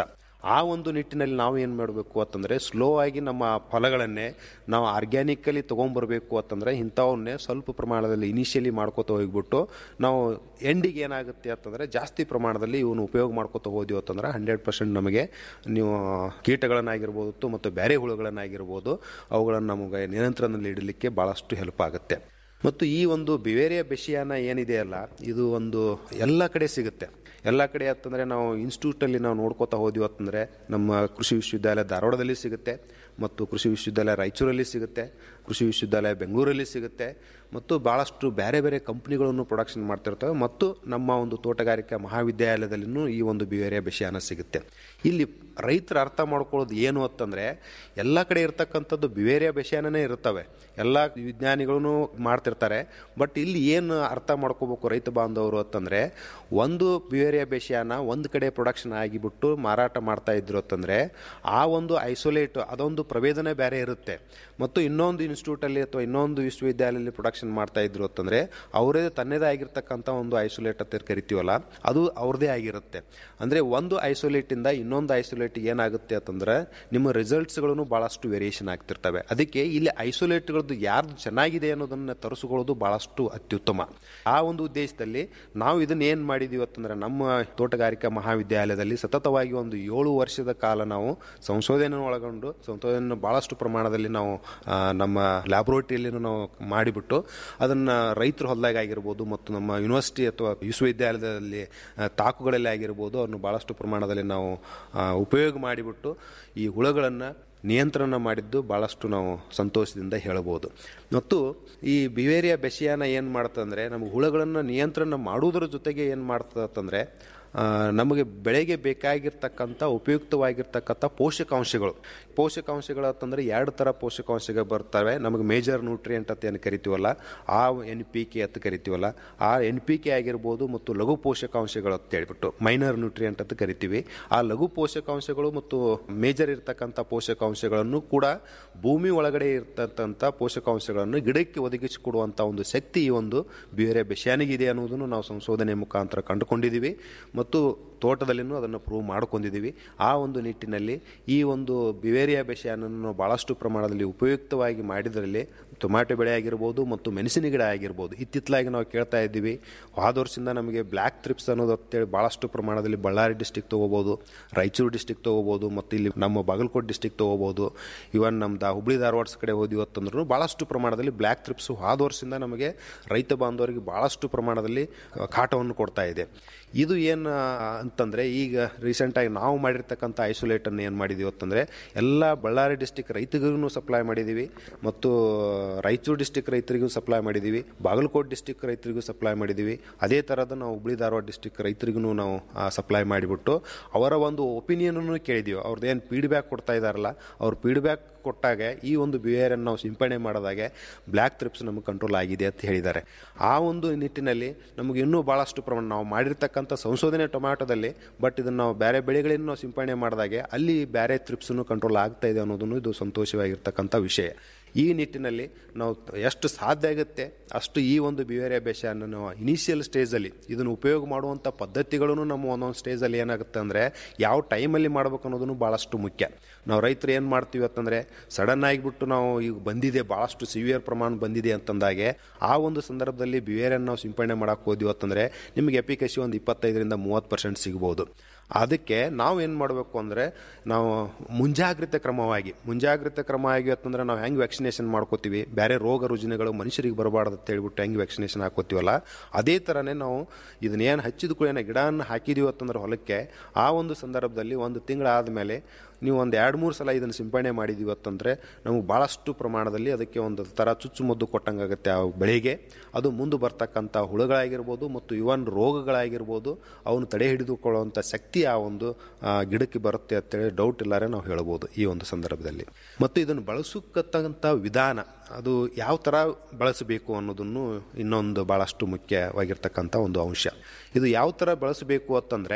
ಆ ಒಂದು ನಿಟ್ಟಿನಲ್ಲಿ ನಾವು ಏನು ಮಾಡಬೇಕು ಅಂತಂದರೆ ಸ್ಲೋ ಆಗಿ ನಮ್ಮ ಫಲಗಳನ್ನೇ ನಾವು ಆರ್ಗ್ಯಾನಿಕಲಿ ತೊಗೊಂಬರ್ಬೇಕು ಅಂತಂದರೆ ಇಂಥವನ್ನೇ ಸ್ವಲ್ಪ ಪ್ರಮಾಣದಲ್ಲಿ ಇನಿಷಿಯಲಿ ಮಾಡ್ಕೋತ ಹೋಗ್ಬಿಟ್ಟು ನಾವು ಎಂಡಿಗೆ ಏನಾಗುತ್ತೆ ಅಂತಂದರೆ ಜಾಸ್ತಿ ಪ್ರಮಾಣದಲ್ಲಿ ಇವನು ಉಪಯೋಗ ಮಾಡ್ಕೋತ ಹೋದ್ವಿ ಅಂತಂದ್ರೆ ಹಂಡ್ರೆಡ್ ಪರ್ಸೆಂಟ್ ನಮಗೆ ನೀವು ಕೀಟಗಳನ್ನಾಗಿರ್ಬೋದು ಮತ್ತು ಬೇರೆ ಹುಳುಗಳನ್ನಾಗಿರ್ಬೋದು ಅವುಗಳನ್ನು ನಮಗೆ ನಿಯಂತ್ರಣದಲ್ಲಿ ಇಡಲಿಕ್ಕೆ ಭಾಳಷ್ಟು ಹೆಲ್ಪ್ ಆಗುತ್ತೆ ಮತ್ತು ಈ ಒಂದು ಬಿವೇರಿಯ ಬೆಶಿಯಾನ ಏನಿದೆಯಲ್ಲ ಇದು ಒಂದು ಎಲ್ಲ ಕಡೆ ಸಿಗುತ್ತೆ ಎಲ್ಲ ಕಡೆ ಅಂತಂದರೆ ನಾವು ಇನ್ಸ್ಟಿಟ್ಯೂಟಲ್ಲಿ ನಾವು ನೋಡ್ಕೋತಾ ಹೋದ್ವಿ ಅಂತಂದರೆ ನಮ್ಮ ಕೃಷಿ ವಿಶ್ವವಿದ್ಯಾಲಯ ಧಾರವಾಡದಲ್ಲಿ ಸಿಗುತ್ತೆ ಮತ್ತು ಕೃಷಿ ವಿಶ್ವವಿದ್ಯಾಲಯ ರಾಯಚೂರಲ್ಲಿ ಸಿಗುತ್ತೆ ಕೃಷಿ ವಿಶ್ವವಿದ್ಯಾಲಯ ಬೆಂಗಳೂರಲ್ಲಿ ಸಿಗುತ್ತೆ ಮತ್ತು ಭಾಳಷ್ಟು ಬೇರೆ ಬೇರೆ ಕಂಪ್ನಿಗಳನ್ನು ಪ್ರೊಡಕ್ಷನ್ ಮಾಡ್ತಿರ್ತವೆ ಮತ್ತು ನಮ್ಮ ಒಂದು ತೋಟಗಾರಿಕಾ ಮಹಾವಿದ್ಯಾಲಯದಲ್ಲಿನೂ ಈ ಒಂದು ಬಿವೇರಿಯ ಬೆಶಿಯಾನ ಸಿಗುತ್ತೆ ಇಲ್ಲಿ ರೈತರು ಅರ್ಥ ಮಾಡ್ಕೊಳ್ಳೋದು ಏನು ಅಂತಂದರೆ ಎಲ್ಲ ಕಡೆ ಇರ್ತಕ್ಕಂಥದ್ದು ಬಿವೇರಿಯ ಬೆಶಿಯಾನನೇ ಇರ್ತವೆ ಎಲ್ಲ ವಿಜ್ಞಾನಿಗಳೂ ಮಾಡ್ತಿರ್ತಾರೆ ಬಟ್ ಇಲ್ಲಿ ಏನು ಅರ್ಥ ಮಾಡ್ಕೋಬೇಕು ರೈತ ಬಾಂಧವರು ಅಂತಂದರೆ ಒಂದು ಬಿವೇರಿಯ ಬೆಶಿಯಾನ ಒಂದು ಕಡೆ ಪ್ರೊಡಕ್ಷನ್ ಆಗಿಬಿಟ್ಟು ಮಾರಾಟ ಮಾಡ್ತಾ ಇದ್ರು ಅಂತಂದರೆ ಆ ಒಂದು ಐಸೋಲೇಟ್ ಅದೊಂದು ಪ್ರಭೇದನೆ ಬೇರೆ ಇರುತ್ತೆ ಮತ್ತು ಇನ್ನೊಂದು ಇನ್ಸ್ಟಿಟ್ಯೂಟಲ್ಲಿ ಅಥವಾ ಇನ್ನೊಂದು ವಿಶ್ವವಿದ್ಯಾಲಯದಲ್ಲಿ ಪ್ರೊಡಕ್ಷನ್ ಮಾಡ್ತಾ ಇದ್ರು ಅಂತಂದರೆ ಅವರೇ ತನ್ನದೇ ಆಗಿರ್ತಕ್ಕಂಥ ಒಂದು ಐಸೋಲೇಟ್ ಅಂತ ಕರಿತೀವಲ್ಲ ಅದು ಅವ್ರದ್ದೇ ಆಗಿರುತ್ತೆ ಅಂದರೆ ಒಂದು ಐಸೋಲೇಟಿಂದ ಇನ್ನೊಂದು ಐಸೋಲೇಟ್ ಏನಾಗುತ್ತೆ ಅಂತಂದ್ರೆ ನಿಮ್ಮ ರಿಸಲ್ಟ್ಸ್ಗಳನ್ನು ಭಾಳಷ್ಟು ವೇರಿಯೇಷನ್ ಆಗ್ತಿರ್ತವೆ ಅದಕ್ಕೆ ಇಲ್ಲಿ ಐಸೋಲೇಟ್ಗಳದ್ದು ಯಾರ್ದು ಚೆನ್ನಾಗಿದೆ ಅನ್ನೋದನ್ನು ತರಿಸ್ಕೊಳ್ಳೋದು ಭಾಳಷ್ಟು ಅತ್ಯುತ್ತಮ ಆ ಒಂದು ಉದ್ದೇಶದಲ್ಲಿ ನಾವು ಇದನ್ನ ಏನು ಮಾಡಿದೀವಿ ಅಂತಂದ್ರೆ ನಮ್ಮ ತೋಟಗಾರಿಕಾ ಮಹಾವಿದ್ಯಾಲಯದಲ್ಲಿ ಸತತವಾಗಿ ಒಂದು ಏಳು ವರ್ಷದ ಕಾಲ ನಾವು ಸಂಶೋಧನೆ ಒಳಗೊಂಡು ಸಂಶೋಧನೆ ಭಾಳಷ್ಟು ಪ್ರಮಾಣದಲ್ಲಿ ನಾವು ಆ, ನಮ್ಮ ಲ್ಯಾಬೊರೇಟರಿಯಲ್ಲಿ ನಾವು ಮಾಡಿಬಿಟ್ಟು ಅದನ್ನು ರೈತರ ಹೊಲದಾಗ ಆಗಿರ್ಬೋದು ಮತ್ತು ನಮ್ಮ ಯೂನಿವರ್ಸಿಟಿ ಅಥವಾ ವಿಶ್ವವಿದ್ಯಾಲಯದಲ್ಲಿ ಆ, ತಾಕುಗಳಲ್ಲಿ ಆಗಿರ್ಬೋದು ಅವ್ರನ್ನ ಭಾಳಷ್ಟು ಪ್ರಮಾಣದಲ್ಲಿ ನಾವು ಆ, ಉಪಯೋಗ ಮಾಡಿಬಿಟ್ಟು ಈ ಹುಳಗಳನ್ನು ನಿಯಂತ್ರಣ ಮಾಡಿದ್ದು ಭಾಳಷ್ಟು ನಾವು ಸಂತೋಷದಿಂದ ಹೇಳಬಹುದು ಮತ್ತು ಈ ಬಿವೇರಿಯಾ ಬೆಶಿಯಾನ ಏನು ಮಾಡ್ತಂದ್ರೆ ನಮಗೆ ಹುಳಗಳನ್ನು ನಿಯಂತ್ರಣ ಮಾಡುವುದರ ಜೊತೆಗೆ ಏನು ಮಾಡ್ತದಂದ್ರೆ ಆ, ನಮಗೆ ಬೆಳೆಗೆ ಬೇಕಾಗಿರ್ತಕ್ಕಂಥ ಉಪಯುಕ್ತವಾಗಿರ್ತಕ್ಕಂಥ ಪೋಷಕಾಂಶಗಳು ಪೋಷಕಾಂಶಗಳು ಅಂತಂದರೆ ಎರಡು ಥರ ಪೋಷಕಾಂಶಗಳು ಬರ್ತವೆ ನಮಗೆ ಮೇಜರ್ ನ್ಯೂಟ್ರಿಯೆಂಟ್ ಅಂತ ಏನು ಕರಿತೀವಲ್ಲ ಆ ಎನ್ ಪಿ ಕೆ ಅಂತ ಕರಿತೀವಲ್ಲ ಆ ಎನ್ ಪಿ ಕೆ ಆಗಿರ್ಬೋದು ಮತ್ತು ಲಘು ಪೋಷಕಾಂಶಗಳು ಅಂತ ಹೇಳ್ಬಿಟ್ಟು ಮೈನರ್ ನ್ಯೂಟ್ರಿಯೆಂಟ್ ಅಂತ ಕರಿತೀವಿ ಆ ಲಘು ಪೋಷಕಾಂಶಗಳು ಮತ್ತು ಮೇಜರ್ ಇರ್ತಕ್ಕಂಥ ಪೋಷಕಾಂಶಗಳನ್ನು ಕೂಡ ಭೂಮಿ ಒಳಗಡೆ ಇರ್ತಕ್ಕಂಥ ಪೋಷಕಾಂಶಗಳನ್ನು ಗಿಡಕ್ಕೆ ಒದಗಿಸಿಕೊಡುವಂಥ ಒಂದು ಶಕ್ತಿ ಈ ಒಂದು ಬೇರೆ ಬೆಶಾನಿಗಿದೆ ಅನ್ನೋದನ್ನು ನಾವು ಸಂಶೋಧನೆ ಮುಖಾಂತರ ಕಂಡುಕೊಂಡಿದ್ದೀವಿ ಮತ್ತು ತೋಟದಲ್ಲಿನೂ ಅದನ್ನು ಪ್ರೂವ್ ಮಾಡ್ಕೊಂಡಿದ್ದೀವಿ ಆ ಒಂದು ನಿಟ್ಟಿನಲ್ಲಿ ಈ ಒಂದು ಬಿವೇರಿಯಾ ಬೆಶೆಯನ್ನು ನಾವು ಭಾಳಷ್ಟು ಪ್ರಮಾಣದಲ್ಲಿ ಉಪಯುಕ್ತವಾಗಿ ಮಾಡಿದರಲ್ಲಿ ಟೊಮ್ಯಾಟೊ ಬೆಳೆ ಆಗಿರ್ಬೋದು ಮತ್ತು ಮೆಣಸಿನ ಗಿಡ ಆಗಿರ್ಬೋದು ಇತ್ತಿತ್ತಲಾಗಿ ನಾವು ಕೇಳ್ತಾ ಇದ್ದೀವಿ ಹೋದ ವರ್ಷದಿಂದ ನಮಗೆ ಬ್ಲ್ಯಾಕ್ ಥ್ರಿಪ್ಸ್ ಅನ್ನೋದು ಅಂತೇಳಿ ಭಾಳಷ್ಟು ಪ್ರಮಾಣದಲ್ಲಿ ಬಳ್ಳಾರಿ ಡಿಸ್ಟಿಕ್ ತೊಗೋಬೋದು ರಾಯಚೂರು ಡಿಸ್ಟಿಕ್ ತೊಗೋಬೋದು ಮತ್ತು ಇಲ್ಲಿ ನಮ್ಮ ಬಾಗಲಕೋಟೆ ಡಿಸ್ಟಿಕ್ ತೊಗೋಬೋದು ಇವನ್ ನಮ್ಮ ದಾ ಹುಬ್ಳಿ ಧಾರವಾಡ ಕಡೆ ಹೋದ್ವಿ ಅಂತಂದ್ರೂ ಭಾಳಷ್ಟು ಪ್ರಮಾಣದಲ್ಲಿ ಬ್ಲ್ಯಾಕ್ ಥ್ರಿಪ್ಸ್ ಹೋದ ವರ್ಷದಿಂದ ನಮಗೆ ರೈತ ಬಾಂಧವರಿಗೆ ಭಾಳಷ್ಟು ಪ್ರಮಾಣದಲ್ಲಿ ಕಾಟವನ್ನು ಕೊಡ್ತಾ ಇದೆ ಇದು ಏನು ಅಂತಂದರೆ ಈಗ ರೀಸೆಂಟಾಗಿ ನಾವು ಮಾಡಿರ್ತಕ್ಕಂಥ ಐಸೋಲೇಟನ್ನು ಏನು ಮಾಡಿದ್ದೀವಿ ಅಂತಂದರೆ ಎಲ್ಲ ಬಳ್ಳಾರಿ ಡಿಸ್ಟಿಕ್ ರೈತರಿಗೂ ಸಪ್ಲೈ ಮಾಡಿದ್ದೀವಿ ಮತ್ತು ರಾಯಚೂರು ಡಿಸ್ಟಿಕ್ ರೈತರಿಗೂ ಸಪ್ಲೈ ಮಾಡಿದ್ದೀವಿ ಬಾಗಲಕೋಟೆ ಡಿಸ್ಟಿಕ್ ರೈತರಿಗೂ ಸಪ್ಲೈ ಮಾಡಿದ್ದೀವಿ ಅದೇ ಥರದ ನಾವು ಹುಬ್ಳಿ ಧಾರವಾಡ ಡಿಸ್ಟಿಕ್ ರೈತರಿಗೂ ನಾವು ಸಪ್ಲೈ ಮಾಡಿಬಿಟ್ಟು ಅವರ ಒಂದು ಒಪಿನಿಯನನ್ನು ಕೇಳಿದ್ದೀವಿ ಅವ್ರದ್ದು ಏನು ಫೀಡ್ಬ್ಯಾಕ್ ಕೊಡ್ತಾ ಇದ್ದಾರಲ್ಲ ಅವ್ರ ಫೀಡ್ಬ್ಯಾಕ್ ಕೊಟ್ಟಾಗ ಈ ಒಂದು ಬಿಹೇವಿಯರನ್ನು ನಾವು ಸಿಂಪಡಣೆ ಮಾಡಿದಾಗೆ ಬ್ಲ್ಯಾಕ್ ಥ್ರಿಪ್ಸ್ ನಮಗೆ ಕಂಟ್ರೋಲ್ ಆಗಿದೆ ಅಂತ ಹೇಳಿದ್ದಾರೆ ಆ ಒಂದು ನಿಟ್ಟಿನಲ್ಲಿ ನಮಗೆ ಇನ್ನೂ ಭಾಳಷ್ಟು ಪ್ರಮಾಣ ನಾವು ಮಾಡಿರ್ತಕ್ಕಂಥ ಸಂಶೋಧನೆ ಟೊಮ್ಯಾಟೋದಲ್ಲಿ ಬಟ್ ಇದನ್ನು ನಾವು ಬೇರೆ ಬೆಳೆಗಳನ್ನು ನಾವು ಸಿಂಪಡಣೆ ಮಾಡಿದಾಗೆ ಅಲ್ಲಿ ಬೇರೆ ಥ್ರಿಪ್ಸನ್ನು ಕಂಟ್ರೋಲ್ ಆಗ್ತಾ ಇದೆ ಅನ್ನೋದನ್ನು ಇದು ಸಂತೋಷವಾಗಿರ್ತಕ್ಕಂಥ ವಿಷಯ ಈ ನಿಟ್ಟಿನಲ್ಲಿ ನಾವು ಎಷ್ಟು ಸಾಧ್ಯ ಆಗುತ್ತೆ ಅಷ್ಟು ಈ ಒಂದು ಬಿವೇರಿಯಾ ಬೇಷನ್ನು ನಾವು ಇನಿಷಿಯಲ್ ಸ್ಟೇಜಲ್ಲಿ ಇದನ್ನು ಉಪಯೋಗ ಮಾಡುವಂಥ ಪದ್ಧತಿಗಳನ್ನು ನಮ್ಮ ಒಂದೊಂದು ಸ್ಟೇಜಲ್ಲಿ ಏನಾಗುತ್ತೆ ಅಂದರೆ ಯಾವ ಟೈಮಲ್ಲಿ ಮಾಡ್ಬೇಕು ಅನ್ನೋದನ್ನು ಭಾಳಷ್ಟು ಮುಖ್ಯ ನಾವು ರೈತರು ಏನು ಮಾಡ್ತೀವಿ ಅಂತಂದರೆ ಸಡನ್ ಆಗಿಬಿಟ್ಟು ನಾವು ಈಗ ಬಂದಿದೆ ಭಾಳಷ್ಟು ಸಿವಿಯರ್ ಪ್ರಮಾಣ ಬಂದಿದೆ ಅಂತಂದಾಗೆ ಆ ಒಂದು ಸಂದರ್ಭದಲ್ಲಿ ಬಿವೇರಿಯನ್ನು ನಾವು ಸಿಂಪಡಣೆ ಮಾಡಕ್ಕೆ ಹೋದ್ವಿ ಅಂತಂದರೆ ನಿಮಗೆ ಎಪಿಕಸಿ ಒಂದು ಇಪ್ಪತ್ತೈದರಿಂದ ಮೂವತ್ತು ಪರ್ಸೆಂಟ್ ಸಿಗ್ಬೋದು ಅದಕ್ಕೆ ನಾವು ಏನು ಮಾಡಬೇಕು ಅಂದರೆ ನಾವು ಮುಂಜಾಗ್ರತೆ ಕ್ರಮವಾಗಿ ಮುಂಜಾಗ್ರತೆ ಕ್ರಮ ಆಗಿ ಅಂತಂದ್ರೆ ನಾವು ಹೆಂಗೆ ವ್ಯಾಕ್ಸಿನೇಷನ್ ಮಾಡ್ಕೋತೀವಿ ಬೇರೆ ರೋಗ ರುಜಿನಗಳು ಮನುಷ್ಯರಿಗೆ ಬರಬಾರ್ದು ಅಂತ ಹೇಳ್ಬಿಟ್ಟು ಹೆಂಗೆ ವ್ಯಾಕ್ಸಿನೇಷನ್ ಹಾಕೋತೀವಲ್ಲ ಅದೇ ಥರನೇ ನಾವು ಇದನ್ನೇನು ಹಚ್ಚಿದ ಕೂಡ ಗಿಡವನ್ನು ಹಾಕಿದೀವಿ ಅಂತಂದ್ರೆ ಹೊಲಕ್ಕೆ ಆ ಒಂದು ಸಂದರ್ಭದಲ್ಲಿ ಒಂದು ತಿಂಗಳಾದ ಮೇಲೆ ನೀವು ಒಂದು ಎರಡು ಮೂರು ಸಲ ಇದನ್ನು ಸಿಂಪಡಣೆ ಮಾಡಿದೀವಿ ಅಂತಂದರೆ ನಮಗೆ ಭಾಳಷ್ಟು ಪ್ರಮಾಣದಲ್ಲಿ ಅದಕ್ಕೆ ಒಂದು ಥರ ಚುಚ್ಚುಮದ್ದು ಕೊಟ್ಟಂಗಾಗುತ್ತೆ ಆ ಬೆಳೆಗೆ ಅದು ಮುಂದೆ ಬರ್ತಕ್ಕಂಥ ಹುಳುಗಳಾಗಿರ್ಬೋದು ಮತ್ತು ಇವನ್ ರೋಗಗಳಾಗಿರ್ಬೋದು ಅವನು ತಡೆ ಹಿಡಿದುಕೊಳ್ಳುವಂಥ ಶಕ್ತಿ ಆ ಒಂದು ಆ, ಗಿಡಕ್ಕೆ ಬರುತ್ತೆ ಅಂತೇಳಿ ಡೌಟ್ ಇಲ್ಲಾರೆ ನಾವು ಹೇಳ್ಬೋದು ಈ ಒಂದು ಸಂದರ್ಭದಲ್ಲಿ ಮತ್ತು ಇದನ್ನು ಬಳಸಕ್ಕಂಥ ವಿಧಾನ ಅದು ಯಾವ ಥರ ಬಳಸಬೇಕು ಅನ್ನೋದನ್ನು ಇನ್ನೊಂದು ಭಾಳಷ್ಟು ಮುಖ್ಯವಾಗಿರ್ತಕ್ಕಂಥ ಒಂದು ಅಂಶ ಇದು ಯಾವ ಥರ ಬಳಸಬೇಕು ಅಂತಂದರೆ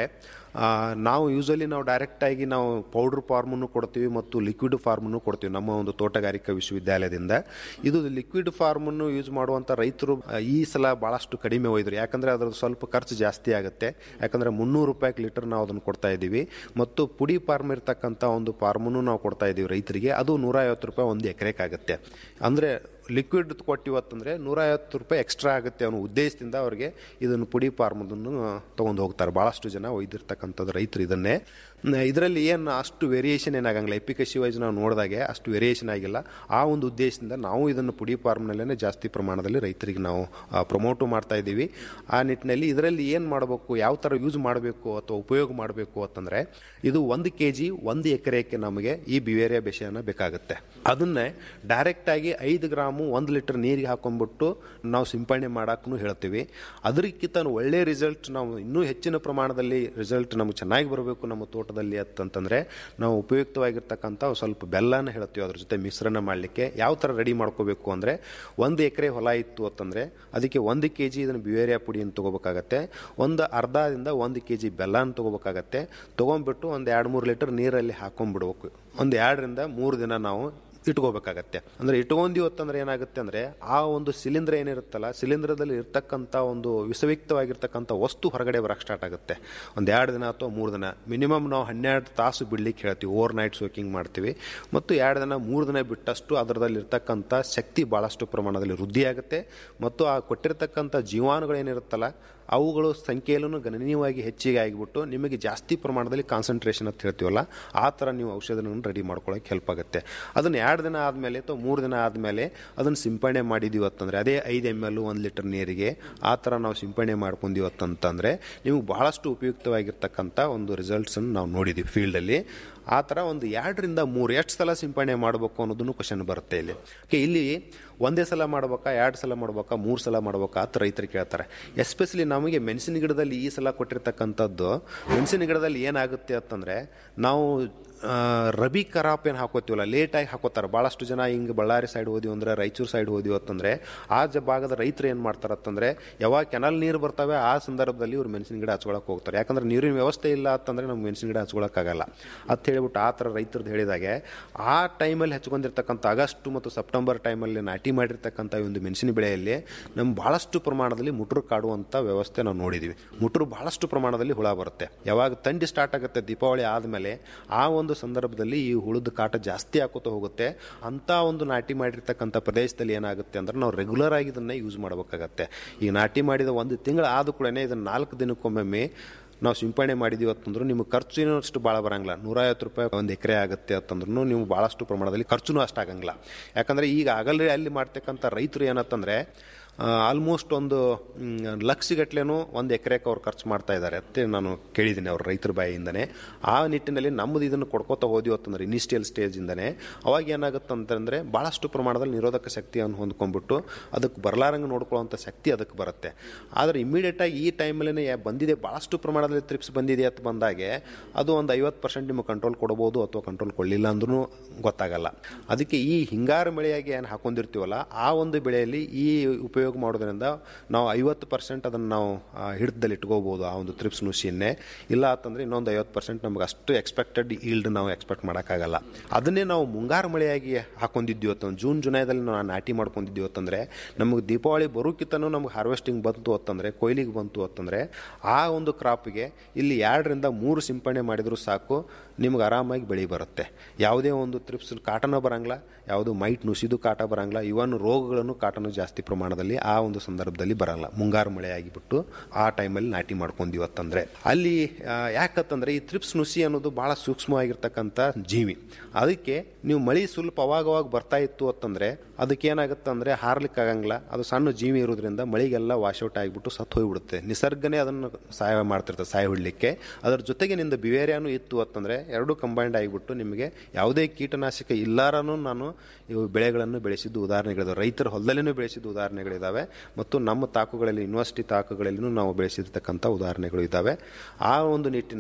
ಆ, ನಾವು ಯೂಸಲಿ ನಾವು ಡೈರೆಕ್ಟಾಗಿ ನಾವು ಪೌಡ್ರ್ ಫಾರ್ಮನ್ನು ಕೊಡ್ತೀವಿ ಮತ್ತು ಲಿಕ್ವಿಡ್ ಫಾರ್ಮನ್ನು ಕೊಡ್ತೀವಿ ನಮ್ಮ ಒಂದು ತೋಟಗಾರಿಕಾ ವಿಶ್ವವಿದ್ಯಾಲಯದಿಂದ ಇದು ಲಿಕ್ವಿಡ್ ಫಾರ್ಮನ್ನು ಯೂಸ್ ಮಾಡುವಂಥ ರೈತರು ಆ, ಈ ಸಲ ಭಾಳಷ್ಟು ಕಡಿಮೆ ಒಯ್ದರು ಯಾಕಂದರೆ ಅದ್ರದ್ದು ಸ್ವಲ್ಪ ಖರ್ಚು ಜಾಸ್ತಿ ಆಗುತ್ತೆ ಯಾಕಂದರೆ ಮುನ್ನೂರು ರೂಪಾಯಿ ಲೀಟರ್ ನಾವು ಅದನ್ನು ಕೊಡ್ತಾ ಇದ್ದೀವಿ ಮತ್ತು ಪುಡಿ ಫಾರ್ಮ್ ಇರ್ತಕ್ಕಂಥ ಒಂದು ಫಾರ್ಮನ್ನು ನಾವು ಕೊಡ್ತಾ ಇದ್ದೀವಿ ರೈತರಿಗೆ ಅದು ನೂರ ಐವತ್ತು ರೂಪಾಯಿ ಒಂದು ಎಕರೆಗೆ ಆಗುತ್ತೆ ಅಂದರೆ ಲಿಕ್ವಿಡ್ ಕೊಟ್ಟಿವತ್ತಂದರೆ ನೂರ ಐವತ್ತು ರೂಪಾಯಿ ಎಕ್ಸ್ಟ್ರಾ ಆಗುತ್ತೆ ಅನ್ನೋ ಉದ್ದೇಶದಿಂದ ಅವರಿಗೆ ಇದನ್ನು ಪುಡಿ ಫಾರ್ಮದನ್ನು ತೊಗೊಂಡು ಹೋಗ್ತಾರೆ ಭಾಳಷ್ಟು ಜನ ಒಯ್ದಿರ್ತಕ್ಕಂಥದ್ದು ರೈತರು ಇದನ್ನೇ ಇದರಲ್ಲಿ ಏನು ಅಷ್ಟು ವೇರಿಯೇಷನ್ ಏನಾಗಂಗಿಲ್ಲ ಎಪಿಕಸಿ ವೈಸ್ ನಾವು ನೋಡಿದಾಗೆ ಅಷ್ಟು ವೇರಿಯೇಷನ್ ಆಗಿಲ್ಲ ಆ ಒಂದು ಉದ್ದೇಶದಿಂದ ನಾವು ಇದನ್ನು ಪುಡಿ ಫಾರ್ಮ್ನಲ್ಲೇ ಜಾಸ್ತಿ ಪ್ರಮಾಣದಲ್ಲಿ ರೈತರಿಗೆ ನಾವು ಪ್ರಮೋಟು ಮಾಡ್ತಾ ಇದ್ದೀವಿ ಆ ನಿಟ್ಟಿನಲ್ಲಿ ಇದರಲ್ಲಿ ಏನು ಮಾಡಬೇಕು ಯಾವ ಥರ ಯೂಸ್ ಮಾಡಬೇಕು ಅಥವಾ ಉಪಯೋಗ ಮಾಡಬೇಕು ಅಂತಂದರೆ ಇದು ಒಂದು ಕೆ ಜಿ ಒಂದು ಎಕರೆಗೆ ನಮಗೆ ಈ ಬಿವೇರಿಯಾ ಬೆಷೆಯನ್ನು ಬೇಕಾಗುತ್ತೆ ಅದನ್ನೇ ಡೈರೆಕ್ಟಾಗಿ ಐದು ಗ್ರಾಮು ಒಂದು ಲೀಟರ್ ನೀರಿಗೆ ಹಾಕೊಂಡ್ಬಿಟ್ಟು ನಾವು ಸಿಂಪಡಣೆ ಮಾಡೋಕ್ಕೂ ಹೇಳ್ತೀವಿ ಅದಕ್ಕಿಂತ ಒಳ್ಳೆ ರಿಸಲ್ಟ್ ನಾವು ಇನ್ನೂ ಹೆಚ್ಚಿನ ಪ್ರಮಾಣದಲ್ಲಿ ರಿಸಲ್ಟ್ ನಮಗೆ ಚೆನ್ನಾಗಿ ಬರಬೇಕು ನಮ್ಮ ತೋಟದಲ್ಲಿ ಅಂತಂತಂದರೆ ನಾವು ಉಪಯುಕ್ತವಾಗಿರ್ತಕ್ಕಂಥ ಸ್ವಲ್ಪ ಬೆಲ್ಲನ ಹೇಳ್ತೀವಿ ಅದ್ರ ಜೊತೆ ಮಿಶ್ರಣ ಮಾಡಲಿಕ್ಕೆ ಯಾವ ಥರ ರೆಡಿ ಮಾಡ್ಕೋಬೇಕು ಅಂದರೆ ಒಂದು ಎಕರೆ ಹೊಲ ಇತ್ತು ಅಂತಂದರೆ ಅದಕ್ಕೆ ಒಂದು ಕೆ ಜಿ ಇದನ್ನು ಬಿವೇರಿಯಾ ಪುಡಿಯನ್ನು ತೊಗೋಬೇಕಾಗತ್ತೆ ಒಂದು ಅರ್ಧದಿಂದ ಒಂದು ಕೆ ಜಿ ಬೆಲ್ಲನ ತೊಗೋಬೇಕಾಗತ್ತೆ ತೊಗೊಂಡ್ಬಿಟ್ಟು ಒಂದು ಎರಡು ಮೂರು ಲೀಟರ್ ನೀರಲ್ಲಿ ಹಾಕೊಂಡ್ಬಿಡ್ಬೇಕು ಒಂದು ಎರಡರಿಂದ ಮೂರು ದಿನ ನಾವು ಇಟ್ಕೋಬೇಕಾಗತ್ತೆ ಅಂದ್ರೆ ಇಟ್ಕೊಂಡಿವಿ ಅಂತಂದ್ರೆ ಏನಾಗುತ್ತೆ ಅಂದ್ರೆ ಆ ಒಂದು ಸಿಲಿಂಡರ್ ಏನಿರುತ್ತಲ್ಲ ಸಿಲಿಂಡರ್ದಲ್ಲಿ ಇರ್ತಕ್ಕಂಥ ಒಂದು ವಿಷಯುಕ್ತವಾಗಿರ್ತಕ್ಕಂಥ ವಸ್ತು ಹೊರಗಡೆ ಬರಕ್ಕೆ ಸ್ಟಾರ್ಟ್ ಆಗುತ್ತೆ ಒಂದು ಎರಡು ದಿನ ಅಥವಾ ಮೂರು ದಿನ ಮಿನಿಮಮ್ ನಾವು ಹನ್ನೆರಡು ತಾಸು ಬಿಡ್ಲಿಕ್ಕೆ ಹೇಳ್ತೀವಿ ಓವರ್ ನೈಟ್ ಸೋಕಿಂಗ್ ಮಾಡ್ತೀವಿ ಮತ್ತು ಎರಡು ದಿನ ಮೂರು ದಿನ ಬಿಟ್ಟಷ್ಟು ಅದರದಲ್ಲಿ ಇರ್ತಕ್ಕಂಥ ಶಕ್ತಿ ಭಾಳಷ್ಟು ಪ್ರಮಾಣದಲ್ಲಿ ವೃದ್ಧಿ ಆಗುತ್ತೆ ಮತ್ತು ಆ ಕೊಟ್ಟಿರ್ತಕ್ಕಂಥ ಜೀವಾಣುಗಳೇನಿರುತ್ತಲ್ಲ ಅವುಗಳು ಸಂಖ್ಯೆಯಲ್ಲೂ ಗಣನೀಯವಾಗಿ ಹೆಚ್ಚಿಗೆ ಆಗಿಬಿಟ್ಟು ನಿಮಗೆ ಜಾಸ್ತಿ ಪ್ರಮಾಣದಲ್ಲಿ ಕಾನ್ಸಂಟ್ರೇಷನ್ ಅಂತ ಹೇಳ್ತೀವಲ್ಲ ಆ ಥರ ನೀವು ಔಷಧವನ್ನು ರೆಡಿ ಮಾಡ್ಕೊಳ್ಳೋಕೆ ಹೆಲ್ಪ್ ಆಗುತ್ತೆ ಅದನ್ನು ಎರಡು ದಿನ ಆದಮೇಲೆ ಅಥವಾ ಮೂರು ದಿನ ಆದಮೇಲೆ ಅದನ್ನು ಸಿಂಪಡಣೆ ಮಾಡಿದೀವಿ ಅಂತಂದರೆ ಅದೇ ಐದು ಎಮ್ ಎಲ್ ಒಂದು ಲೀಟರ್ ನೀರಿಗೆ ಆ ಥರ ನಾವು ಸಿಂಪಡಣೆ ಮಾಡ್ಕೊಂಡಿವಿ ಅಂತಂತಂದರೆ ನಿಮಗೆ ಭಾಳಷ್ಟು ಉಪಯುಕ್ತವಾಗಿರ್ತಕ್ಕಂಥ ಒಂದು ರಿಸಲ್ಟ್ಸನ್ನು ನಾವು ನೋಡಿದ್ದೀವಿ ಫೀಲ್ಡಲ್ಲಿ ಆ ಥರ ಒಂದು ಎರಡರಿಂದ ಮೂರು ಎಷ್ಟು ಸಲ ಸಿಂಪಡಣೆ ಮಾಡಬೇಕು ಅನ್ನೋದನ್ನು ಕ್ವಶನ್ ಬರುತ್ತೆ ಇಲ್ಲಿ ಓಕೆ ಇಲ್ಲಿ ಒಂದೇ ಸಲ ಮಾಡ್ಬೇಕಾ ಎರಡು ಸಲ ಮಾಡ್ಬೇಕಾ ಮೂರು ಸಲ ಮಾಡ್ಬೇಕಾ ಅಂತ ರೈತರು ಕೇಳ್ತಾರೆ ಎಸ್ಪೆಷಲಿ ನಮಗೆ ಮೆಣಸಿನ ಗಿಡದಲ್ಲಿ ಈ ಸಲ ಕೊಟ್ಟಿರ್ತಕ್ಕಂಥದ್ದು ಮೆಣಸಿನ ಗಿಡದಲ್ಲಿ ಏನಾಗುತ್ತೆ ಅಂತಂದರೆ ನಾವು ಆ, ರಬಿ ಖರಾಪ್ ಏನು ಹಾಕೋತೀವಲ್ಲ ಲೇಟಾಗಿ ಹಾಕೋತಾರೆ ಭಾಳಷ್ಟು ಜನ ಹಿಂಗೆ ಬಳ್ಳಾರಿ ಸೈಡ್ ಹೋದಿವಿ ಅಂದ್ರೆ ರಾಯಚೂರು ಸೈಡ್ ಹೋದಿವಿ ಅಂತಂದರೆ ಆ ಜ ಭಾಗದ ರೈತರು ಏನು ಮಾಡ್ತಾರೆ ಅಂತಂದರೆ ಯಾವಾಗ ಕೆನಲ್ ನೀರು ಬರ್ತವೆ ಆ ಸಂದರ್ಭದಲ್ಲಿ ಇವ್ರು ಮೆಣಸಿನ ಗಿಡ ಹಚ್ಕೊಳಕ್ಕೆ ಹೋಗ್ತಾರೆ ಯಾಕಂದ್ರೆ ನೀರಿನ ವ್ಯವಸ್ಥೆ ಇಲ್ಲ ಅಂತಂದರೆ ನಮ್ಗೆ ಮೆಣಸಿನ ಗಿಡ ಹಚ್ಕೊಳಕ್ಕಾಗಲ್ಲ ಅಂತ ಹೇಳ್ಬಿಟ್ಟು ಆ ಥರ ರೈತರದ್ದು ಹೇಳಿದಾಗೆ ಆ ಟೈಮಲ್ಲಿ ಹಚ್ಕೊಂಡಿರ್ತಕ್ಕಂಥ ಆಗಸ್ಟ್ ಮತ್ತು ಸೆಪ್ಟೆಂಬರ್ ಟೈಮಲ್ಲಿ ನಾಟಿ ಮಾಡಿರ್ತಕ್ಕಂಥ ಈ ಒಂದು ಮೆಣಸಿನ ಬೆಳೆಯಲ್ಲಿ ನಮ್ಮ ಭಾಳಷ್ಟು ಪ್ರಮಾಣದಲ್ಲಿ ಮುಟ್ರು ಕಾಡುವಂಥ ವ್ಯವಸ್ಥೆ ನಾವು ನೋಡಿದ್ದೀವಿ ಮುಟ್ರು ಭಾಳಷ್ಟು ಪ್ರಮಾಣದಲ್ಲಿ ಹುಳ ಬರುತ್ತೆ ಯಾವಾಗ ತಂಡಿ ಸ್ಟಾರ್ಟ್ ಆಗುತ್ತೆ ದೀಪಾವಳಿ ಆದಮೇಲೆ ಆ ಒಂದು ಸಂದರ್ಭದಲ್ಲಿ ಈ ಹುಳದ ಕಾಟ ಜಾಸ್ತಿ ಆಕೋತಾ ಹೋಗುತ್ತೆ ಅಂತ ಒಂದು ನಾಟಿ ಮಾಡಿರ್ತಕ್ಕಂಥ ಪ್ರದೇಶದಲ್ಲಿ ಏನಾಗುತ್ತೆ ಅಂದ್ರೆ ನಾವು ರೆಗ್ಯುಲರ್ ಆಗಿ ಇದನ್ನ ಯೂಸ್ ಮಾಡಬೇಕಾಗತ್ತೆ ಈ ನಾಟಿ ಮಾಡಿದ ಒಂದು ತಿಂಗಳು ಆದ ಕೂಡ ಇದನ್ನ ನಾಲ್ಕು ದಿನಕ್ಕೊಮ್ಮೆ ನಾವು ಸಿಂಪಡಣೆ ಮಾಡಿದೀವಿ ಅಂತಂದ್ರು ನಿಮ್ಗೆ ಖರ್ಚು ಏನೋ ಅಷ್ಟು ಭಾಳ ಬರಂಗಿಲ್ಲ ನೂರೈವತ್ತು ರೂಪಾಯಿ ಒಂದು ಎಕರೆ ಆಗುತ್ತೆ ಅಂತಂದ್ರೂ ನೀವು ಭಾಳಷ್ಟು ಪ್ರಮಾಣದಲ್ಲಿ ಖರ್ಚುನೂ ಅಷ್ಟು ಆಗಂಗಿಲ್ಲ ಯಾಕಂದ್ರೆ ಈಗ ಆಗಲೇ ಅಲ್ಲಿ ಮಾಡ್ತಕ್ಕಂಥ ರೈತರು ಏನತ್ತಂದ್ರೆ ಆಲ್ಮೋಸ್ಟ್ ಒಂದು ಮ್, ಲಕ್ಷಗಟ್ಲೆನೂ ಒಂದು ಎಕರೆಗೆ ಅವ್ರು ಖರ್ಚು ಮಾಡ್ತಾ ಇದ್ದಾರೆ ಅಂತ ನಾನು ಕೇಳಿದ್ದೀನಿ ಅವ್ರ ರೈತರ ಬಾಯಿಯಿಂದನೇ ಆ ನಿಟ್ಟಿನಲ್ಲಿ ನಮ್ಮದು ಇದನ್ನು ಕೊಡ್ಕೋತಾ ಹೋದ್ವಿ ಅಂತಂದ್ರೆ ಇನಿಷಿಯಲ್ ಸ್ಟೇಜಿಂದನೇ ಅವಾಗ ಏನಾಗುತ್ತೆ ಅಂತಂದರೆ ಭಾಳಷ್ಟು ಪ್ರಮಾಣದಲ್ಲಿ ನಿರೋಧಕ ಶಕ್ತಿಯನ್ನು ಹೊಂದ್ಕೊಂಡ್ಬಿಟ್ಟು ಅದಕ್ಕೆ ಬರಲಾರಂಗೆ ನೋಡ್ಕೊಳ್ಳೋಂಥ ಶಕ್ತಿ ಅದಕ್ಕೆ ಬರುತ್ತೆ ಆದರೆ ಇಮಿಡಿಯೇಟಾಗಿ ಈ ಟೈಮಲ್ಲೇ ಬಂದಿದೆ ಭಾಳಷ್ಟು ಪ್ರಮಾಣದಲ್ಲಿ ತ್ರಿಪ್ಸ್ ಬಂದಿದೆ ಅಂತ ಬಂದಾಗೆ ಅದು ಒಂದು ಐವತ್ತು ಪರ್ಸೆಂಟ್ ನಿಮಗೆ ಕಂಟ್ರೋಲ್ ಕೊಡ್ಬೋದು ಅಥವಾ ಕಂಟ್ರೋಲ್ ಕೊಡಲಿಲ್ಲ ಅಂದ್ರೂ ಗೊತ್ತಾಗಲ್ಲ ಅದಕ್ಕೆ ಈ ಹಿಂಗಾರು ಮಳೆಯಾಗಿ ಏನು ಹಾಕೊಂಡಿರ್ತೀವಲ್ಲ ಆ ಒಂದು ಬೆಳೆಯಲ್ಲಿ ಈ ಉಪಯೋಗ ಮಾಡೋದ್ರಿಂದ ನಾವು ಐವತ್ತು ಪರ್ಸೆಂಟ್ ಅದನ್ನು ನಾವು ಆ, ಹಿಡಿತದಲ್ಲಿ ಇಟ್ಕೋಬೋದು ಆ ಒಂದು ತ್ರಿಪ್ಸ್ ನುಸಿಯನ್ನೇ ಇಲ್ಲ ಅಂತಂದ್ರೆ ಇನ್ನೊಂದು ಐವತ್ತು ಪರ್ಸೆಂಟ್ ನಮ್ಗೆ ಅಷ್ಟು ಎಕ್ಸ್ಪೆಕ್ಟೆಡ್ ಈಲ್ಡ್ ನಾವು ಎಕ್ಸ್ಪೆಕ್ಟ್ ಮಾಡೋಕ್ಕಾಗಲ್ಲ ಅದನ್ನೇ ನಾವು ಮುಂಗಾರು ಮಳೆಯಾಗಿ ಹಾಕೊಂಡಿದ್ದೀವಿ ಅಂತ ಜೂನ್ ಜುಲೈದಲ್ಲಿ ನಾವು ನಾಟಿ ಮಾಡ್ಕೊಂಡಿದ್ದೀವಿ ಅಂತಂದ್ರೆ ನಮಗೆ ದೀಪಾವಳಿ ಬರೋಕ್ಕಿಂತನೂ ನಮ್ಗೆ ಹಾರ್ವೆಸ್ಟಿಂಗ್ ಬಂತು ಅಂತಂದ್ರೆ ಕೊಯ್ಲಿಗೆ ಬಂತು ಅಂತಂದ್ರೆ ಆ ಒಂದು ಕ್ರಾಪ್ಗೆ ಇಲ್ಲಿ ಎರಡರಿಂದ ಮೂರು ಸಿಂಪಡಣೆ ಮಾಡಿದ್ರು ಸಾಕು ನಿಮ್ಗೆ ಆರಾಮಾಗಿ ಬೆಳೆ ಬರುತ್ತೆ ಯಾವುದೇ ಒಂದು ತ್ರಿಪ್ಸ್ ಕಾಟನ ಬರಂಗಿಲ್ಲ ಯಾವುದು ಮೈಟ್ ನುಸಿದು ಕಾಟ ಬರಂಗಿಲ್ಲ ಇವನ್ ರೋಗಗಳನ್ನು ಕಾಟನು ಜಾಸ್ತಿ ಪ್ರಮಾಣದಲ್ಲಿ ಆ ಒಂದು ಸಂದರ್ಭದಲ್ಲಿ ಬರಂಗಿಲ್ಲ ಮುಂಗಾರು ಮಳೆ ಆಗಿಬಿಟ್ಟು ಆ ಟೈಮಲ್ಲಿ ನಾಟಿ ಮಾಡ್ಕೊಂಡಿವಿ ಅಂತಂದ್ರೆ ಅಲ್ಲಿ ಆ, ಯಾಕಂತಂದ್ರೆ ಈ ತ್ರಿಪ್ಸ್ ನುಸಿ ಅನ್ನೋದು ಬಹಳ ಸೂಕ್ಷ್ಮವಾಗಿರ್ತಕ್ಕಂಥ ಜೀವಿ ಅದಕ್ಕೆ ನೀವು ಮಳಿ ಸ್ವಲ್ಪ ಅವಾಗವಾಗ ಬರ್ತಾ ಇತ್ತು ಅಂತಂದ್ರೆ ಅದಕ್ಕೆ ಏನಾಗುತ್ತೆ ಅಂದ್ರೆ ಹಾರ್ಲಿಕ್ಕೆ ಆಗಂಗಿಲ್ಲ ಅದು ಸಣ್ಣ ಜೀವಿ ಇರೋದ್ರಿಂದ ಮಳಿಗೆಲ್ಲ ವಾಶೌಟ್ ಆಗಿಬಿಟ್ಟು ಸತ್ತು ಹೋಗ್ಬಿಡುತ್ತೆ ನಿಸರ್ಗನೇ ಅದನ್ನು ಸಹಾಯ ಮಾಡ್ತಿರ್ತದೆ ಸಹಾಯ ಹೊಡ್ಲಿಕ್ಕೆ ಅದರ ಜೊತೆಗೆ ನಿಂದ ಬಿವೇರಿಯಾನು ಇತ್ತು ಅಂತಂದ್ರೆ ಎರಡು ಕಂಬೈಂಡ್ ಆಗಿಬಿಟ್ಟು ನಿಮಗೆ ಯಾವುದೇ ಕೀಟನಾಶಕ ಇಲ್ಲಾರನು ನಾನು ಇವು ಬೆಳೆಗಳನ್ನು ಬೆಳೆಸಿದ್ದು ಉದಾಹರಣೆಗಳಿದಾವೆ ರೈತರ ಹೊಲದಲ್ಲಿನೂ ಬೆಳೆಸಿದ ಉದಾಹರಣೆಗಳಿದ್ದಾವೆ ಮತ್ತು ನಮ್ಮ ತಾಕುಗಳಲ್ಲಿ ಯೂನಿವರ್ಸಿಟಿ ತಾಕುಗಳಲ್ಲಿನೂ ನಾವು ಬೆಳೆಸಿರ್ತಕ್ಕಂಥ ಉದಾಹರಣೆಗಳು ಇದ್ದಾವೆ ಆ ಒಂದು ನಿಟ್ಟಿನಲ್ಲಿ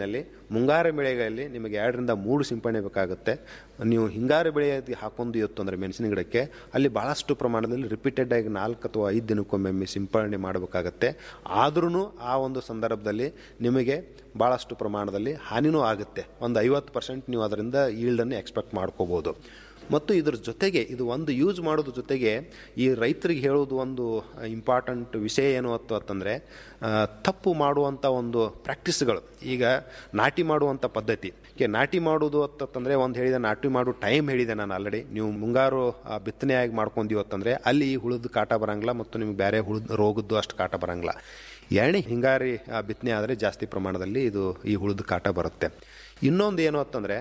ಮುಂಗಾರು ಬೆಳೆಗಳಲ್ಲಿ ನಿಮಗೆ ಎರಡರಿಂದ ಮೂರು ಸಿಂಪಡಣೆ ಬೇಕಾಗುತ್ತೆ ನೀವು ಹಿಂಗಾರು ಬೆಳೆ ಹಾಕೊಂಡು ಇತ್ತು ಅಂದರೆ ಮೆಣಸಿನ ಗಿಡಕ್ಕೆ ಅಲ್ಲಿ ಭಾಳಷ್ಟು ಪ್ರಮಾಣದಲ್ಲಿ ರಿಪೀಟೆಡ್ ಆಗಿ ನಾಲ್ಕು ಅಥವಾ ಐದು ದಿನಕ್ಕೊಮ್ಮೆ ಸಿಂಪಡಣೆ ಮಾಡಬೇಕಾಗತ್ತೆ ಆದ್ರೂ ಆ ಒಂದು ಸಂದರ್ಭದಲ್ಲಿ ನಿಮಗೆ ಭಾಳಷ್ಟು ಪ್ರಮಾಣದಲ್ಲಿ ಹಾನಿನೂ ಆಗುತ್ತೆ ಒಂದು ಐವತ್ತು ಪರ್ಸೆಂಟ್ ನೀವು ಅದರಿಂದ ಈಲ್ಡನ್ನು ಎಕ್ಸ್ಪೆಕ್ಟ್ ಮಾಡ್ಕೋಬೋದು ಮತ್ತು ಇದ್ರ ಜೊತೆಗೆ ಇದು ಒಂದು ಯೂಸ್ ಮಾಡೋದ್ರ ಜೊತೆಗೆ ಈ ರೈತರಿಗೆ ಹೇಳೋದು ಒಂದು ಇಂಪಾರ್ಟೆಂಟ್ ವಿಷಯ ಏನು ಅತ್ತು ಅಂತಂದರೆ ತಪ್ಪು ಮಾಡುವಂಥ ಒಂದು ಪ್ರಾಕ್ಟೀಸ್ಗಳು ಈಗ ನಾಟಿ ಮಾಡುವಂಥ ಪದ್ಧತಿ ಕೆ ನಾಟಿ ಮಾಡೋದು ಅಂತಂದರೆ ಒಂದು ಹೇಳಿದೆ ನಾಟಿ ಮಾಡೋ ಟೈಮ್ ಹೇಳಿದೆ ನಾನು ಆಲ್ರೆಡಿ ನೀವು ಮುಂಗಾರು ಆ, ಬಿತ್ತನೆಯಾಗಿ ಮಾಡ್ಕೊಂಡೀವಿ ಅಂತಂದರೆ ಅಲ್ಲಿ ಈ ಹುಳದ ಕಾಟ ಬರಂಗಿಲ್ಲ ಮತ್ತು ನಿಮ್ಗೆ ಬೇರೆ ಹುಳದ ರೋಗದ್ದು ಅಷ್ಟು ಕಾಟ ಬರಂಗಿಲ್ಲ ಎರಡನೇ ಹಿಂಗಾರಿ ಆ, ಬಿತ್ತನೆ ಆದರೆ ಜಾಸ್ತಿ ಪ್ರಮಾಣದಲ್ಲಿ ಇದು ಈ ಹುಳದ ಕಾಟ ಬರುತ್ತೆ ಇನ್ನೊಂದು ಏನು ಅಂತಂದರೆ